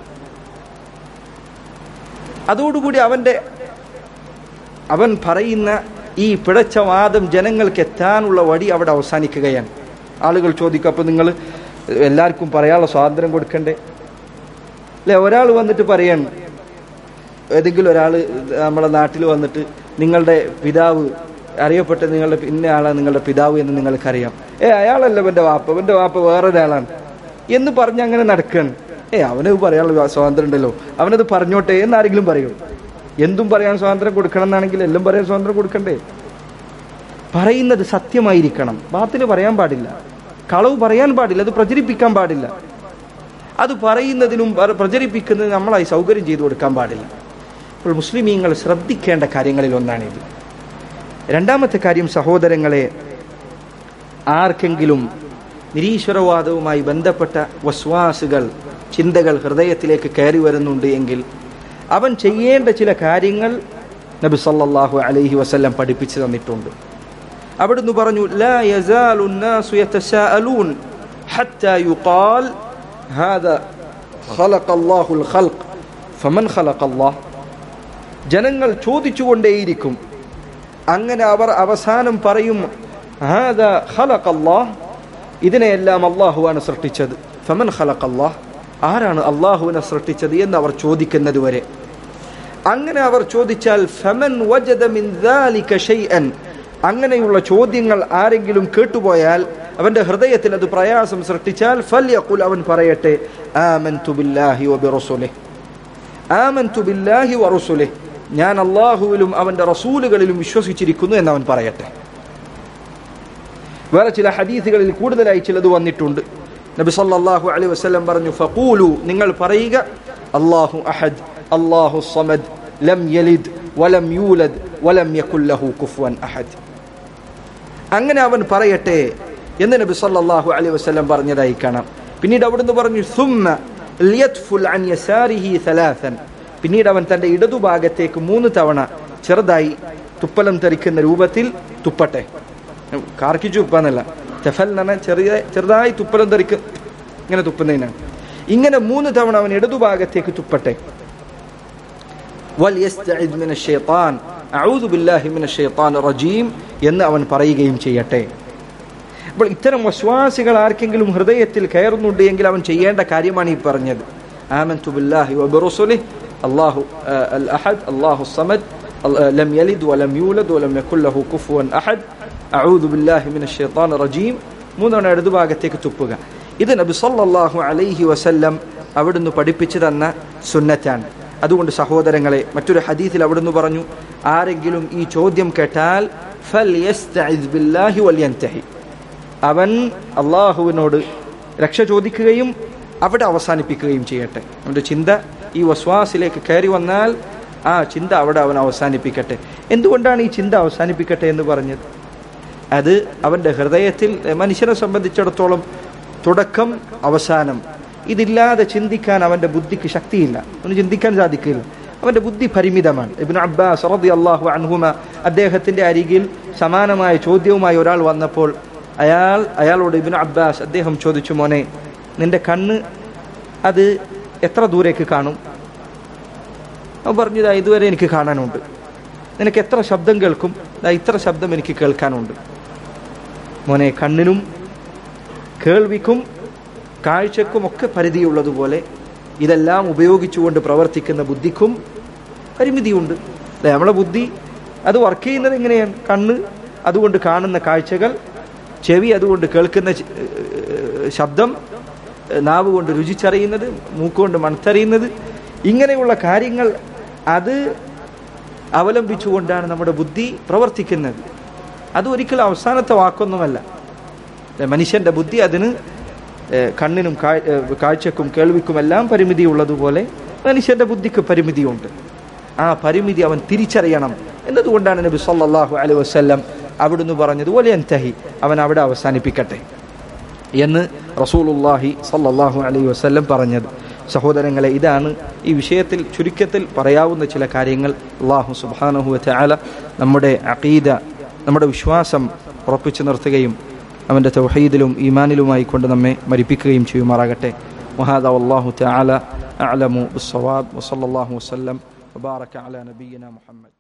അതോടുകൂടി അവന്റെ അവൻ പറയുന്ന ഈ പിഴച്ച വാദം ജനങ്ങൾക്ക് എത്താനുള്ള വഴി അവിടെ അവസാനിക്കുകയാണ് ആളുകൾ ചോദിക്കും അപ്പൊ നിങ്ങൾ എല്ലാവർക്കും പറയാനുള്ള സ്വാതന്ത്ര്യം കൊടുക്കണ്ടേ അല്ലെ ഒരാൾ വന്നിട്ട് പറയാണ് ഏതെങ്കിലും ഒരാൾ നമ്മുടെ നാട്ടിൽ വന്നിട്ട് നിങ്ങളുടെ പിതാവ് അറിയപ്പെട്ട നിങ്ങളുടെ ഇന്ന ആളാണ് നിങ്ങളുടെ പിതാവ് എന്ന് നിങ്ങൾക്കറിയാം ഏ അയാളല്ല എൻ്റെ വാപ്പ എൻ്റെ വാപ്പ വേറൊരാളാണ് എന്ന് പറഞ്ഞ് അങ്ങനെ നടക്കുകയാണ് ഏ അവനത് പറയാനുള്ള സ്വാതന്ത്ര്യം ഉണ്ടല്ലോ അവനത് പറഞ്ഞോട്ടെ എന്ന് ആരെങ്കിലും പറയും എന്തും പറയാൻ സ്വാതന്ത്ര്യം കൊടുക്കണം എന്നാണെങ്കിൽ എല്ലാം പറയാൻ സ്വാതന്ത്ര്യം കൊടുക്കണ്ടേ പറയുന്നത് സത്യമായിരിക്കണം ബാത്തിന് പറയാൻ പാടില്ല കളവ് പറയാൻ പാടില്ല അത് പ്രചരിപ്പിക്കാൻ പാടില്ല അത് പറയുന്നതിനും പ്ര- പ്രചരിപ്പിക്കുന്നതിനും നമ്മളായി സൗകര്യം ചെയ്തു കൊടുക്കാൻ പാടില്ല അപ്പോൾ മുസ്ലിമീങ്ങൾ ശ്രദ്ധിക്കേണ്ട കാര്യങ്ങളിൽ ഒന്നാണിത് രണ്ടാമത്തെ കാര്യം സഹോദരങ്ങളെ ആർക്കെങ്കിലും നിരീശ്വരവാദവുമായി ബന്ധപ്പെട്ട വസ്വാസുകൾ ചിന്തകൾ ഹൃദയത്തിലേക്ക് കയറി വരുന്നുണ്ട് എങ്കിൽ അവൻ ചെയ്യേണ്ട ചില കാര്യങ്ങൾ നബി സല്ലല്ലാഹു അലൈഹി വസല്ലം പഠിപ്പിച്ചു തന്നിട്ടുണ്ട് അവിടുന്ന് പറഞ്ഞു ലാ യസാലു الناس يتساءلون حتى يقال هذا خلق الله الخلق فمن خلق الله ജനങ്ങൾ ചോദിച്ചുകൊണ്ടേയിരിക്കും അങ്ങനെ അവർ അവസാനം പറയും ഹാദ ഖലഖ അല്ലാഹ് ഇതിനെയെല്ലാം അള്ളാഹുവാണ് സൃഷ്ടിച്ചത് ഫമൻ ഖലഖ അല്ലാഹ് ആരാണ് അള്ളാഹുവിനെ സൃഷ്ടിച്ചത് എന്ന് അവർ ചോദിക്കുന്നത് വരെ അങ്ങനെ അവർ ചോദിച്ചാൽ ഫമൻ വജദ മിൻ ദാലിക ഷൈഅൻ അങ്ങനെയുള്ള ചോദ്യങ്ങൾ ആരെങ്കിലും കേട്ടുപോയാൽ അവന്റെ ഹൃദയത്തിൽ അത് പ്രയാസം സൃഷ്ടിച്ചാൽ ഫല്യഖുൽ അവൻ പറയട്ടെ ആമൻതു ബില്ലാഹി വബിറസുലിഹി ആമൻതു ബില്ലാഹി വറസുലിഹി ഞാൻ അള്ളാഹുവിലും അവന്റെ റസൂലുകളിലും വിശ്വസിച്ചിരിക്കുന്നു എന്ന് അവൻ പറയട്ടെ വേറെ ചില ഹദീസുകളിൽ കൂടുതലായി ചിലത് വന്നിട്ടുണ്ട് നബി സല്ലല്ലാഹു അലൈഹി വസല്ലം പറഞ്ഞു ഫഖൂലു നിങ്ങൾ പറയുക അല്ലാഹു അഹദ് അല്ലാഹു സമദ് ലം യലിദ് വലം യൂലദ് വലം യകുൽ ലഹു കുഫുവൻ അഹദ് അങ്ങനെ അവൻ പറയട്ടെ എന്ന് നബി സല്ലല്ലാഹു അലൈഹി വസല്ലം പറഞ്ഞതായി കാണാം പിന്നീട് അവിടുന്ന് പറഞ്ഞു സുമ്മ ലിയത്ഫുൽ അൻ യസാരിഹി സലാസൻ പിന്നീട് അവൻ തന്റെ ഇടതുഭാഗത്തേക്ക് മൂന്ന് തവണ ചെറുതായി തുപ്പലം തെറിക്കുന്ന രൂപത്തിൽ തുപ്പട്ടെ കാർക്കിച്ചു തുപ്പാന്നല്ല തെഫൽ എന്ന് പറഞ്ഞാൽ ചെറിയ ചെറുതായി തുപ്പലം തെറിക്ക് ഇങ്ങനെ തുപ്പുന്നതിനാണ് ഇങ്ങനെ മൂന്ന് തവണ അവൻ ഇടതുഭാഗത്തേക്ക് തുപ്പട്ടെ വൽയസ്തഇദ് മിന ശൈത്താൻ അഊദു ബില്ലാഹി മിന ശൈത്താൻ റജീം എന്ന് അവൻ പറയുകയും ചെയ്യട്ടെ അപ്പോൾ ഇത്തരം വസ്വാസികൾ ആർക്കെങ്കിലും ഹൃദയത്തിൽ കയറുന്നുണ്ട് എങ്കിൽ അവൻ ചെയ്യേണ്ട കാര്യമാണ് ഈ പറഞ്ഞത് ആമൻതു ബില്ലാഹി വബിറസുലിഹി അല്ലാഹു അൽ അഹദ് അല്ലാഹു സമദ് ലം യലിദ് വലം യൂലദ് വലം യകുൽ ലഹു കുഫുവൻ അഹദ് അഊദു ബില്ലാഹി മിനശ് ശൈത്താനിർ റജീം മൂന്നെണ്ണം ഇടതുഭാഗത്തേക്ക് തുപ്പുക ഇത് നബി സല്ലല്ലാഹു അലൈഹി വസല്ലം അവിടുന്ന് പഠിപ്പിച്ചു തന്ന സുന്നറ്റാണ് അതുകൊണ്ട് സഹോദരങ്ങളെ മറ്റൊരു ഹദീസിൽ അവിടുന്ന് പറഞ്ഞു ആരെങ്കിലും ഈ ചോദ്യം കേട്ടാൽ ഫൽയസ്തഇദ് ബില്ലാഹി വൽയൻതഹി അവൻ അള്ളാഹുവിനോട് രക്ഷ ചോദിക്കുകയും അവിടെ അവസാനിപ്പിക്കുകയും ചെയ്യട്ടെ അവൻ്റെ ചിന്ത ഈ വസ്വാസിലേക്ക് കയറി വന്നാൽ ആ ചിന്ത അവിടെ അവൻ അവസാനിപ്പിക്കട്ടെ എന്തുകൊണ്ടാണ് ഈ ചിന്ത അവസാനിപ്പിക്കട്ടെ എന്ന് പറഞ്ഞത് അത് അവൻ്റെ ഹൃദയത്തിൽ മനുഷ്യനെ സംബന്ധിച്ചിടത്തോളം തുടക്കം അവസാനം ഇതില്ലാതെ ചിന്തിക്കാൻ അവൻ്റെ ബുദ്ധിക്ക് ശക്തിയില്ല ഒന്ന് ചിന്തിക്കാൻ സാധിക്കില്ല അവൻ്റെ ബുദ്ധി പരിമിതമാണ് ഇബിൻ അബ്ബാസ് റതി അള്ളാഹു അൻഹുമ അദ്ദേഹത്തിൻ്റെ അരികിൽ സമാനമായ ചോദ്യവുമായി ഒരാൾ വന്നപ്പോൾ അയാൾ അയാളോട് ഇബിൻ അബ്ബാസ് അദ്ദേഹം ചോദിച്ചു മോനെ നിന്റെ കണ്ണ് അത് എത്ര ദൂരേക്ക് കാണും അവൻ പറഞ്ഞു "ദാ ഇതുവരെ എനിക്ക് കാണാനുണ്ട് നിനക്ക് എത്ര ശബ്ദം കേൾക്കും ദാ ഇത്ര ശബ്ദം എനിക്ക് കേൾക്കാനുണ്ട് മോനെ കണ്ണിനും കേൾവിക്കും കാഴ്ചക്കും ഒക്കെ പരിധിയുള്ളതുപോലെ ഇതെല്ലാം ഉപയോഗിച്ചുകൊണ്ട് പ്രവർത്തിക്കുന്ന ബുദ്ധിക്കും പരിമിതിയുണ്ട് ദേ, നമ്മളെ ബുദ്ധി അത് വർക്ക് ചെയ്യുന്നത് എങ്ങനെയാണ് കണ്ണ് അതുകൊണ്ട് കാണുന്ന കാഴ്ചകൾ ചെവി അതുകൊണ്ട് കേൾക്കുന്ന ച- ഏഹ് ശബ്ദം ഏഹ് നാവ് കൊണ്ട് രുചിച്ചറിയുന്നത് മൂക്കുകൊണ്ട് മണത്തറിയുന്നത് ഇങ്ങനെയുള്ള കാര്യങ്ങൾ അത് അവലംബിച്ചുകൊണ്ടാണ് നമ്മുടെ ബുദ്ധി പ്രവർത്തിക്കുന്നത് അത് ഒരിക്കലും അവസാനത്തെ വാക്കൊന്നുമല്ല ഏ, മനുഷ്യന്റെ ബുദ്ധി അതിന് ഏ, കണ്ണിനും കാ- ഏ, കാഴ്ചക്കും കേൾവിക്കുമെല്ലാം പരിമിതി ഉള്ളതുപോലെ മനുഷ്യന്റെ ബുദ്ധിക്ക് പരിമിതിയുണ്ട് ആ പരിമിതി അവൻ തിരിച്ചറിയണം എന്നതുകൊണ്ടാണ് നബി സല്ലല്ലാഹു അലൈഹി വസല്ലം അവിടുന്ന് പറഞ്ഞത് പോലെ എന്തഹി അവൻ അവിടെ അവസാനിപ്പിക്കട്ടെ എന്ന് റസൂലുള്ളാഹി സല്ലല്ലാഹു അലൈഹി വസല്ലം പറഞ്ഞത് സഹോദരങ്ങളെ ഇതാണ് ഈ വിഷയത്തിൽ ചുരുക്കത്തിൽ പറയാവുന്ന ചില കാര്യങ്ങൾ അള്ളാഹു സുബ്ഹാനഹു വതആല നമ്മുടെ അഖീദ നമ്മുടെ വിശ്വാസം ഉറപ്പിച്ചു നിർത്തുകയും അവൻ്റെ തൗഹീദിലും ഈമാനിലുമായി കൊണ്ട് നമ്മെ മരിപ്പിക്കുകയും ചെയ്യുമാറാകട്ടെ وهذا والله تعالى أعلم بالصواب وصلى الله وسلم وبارك على نبينا محمد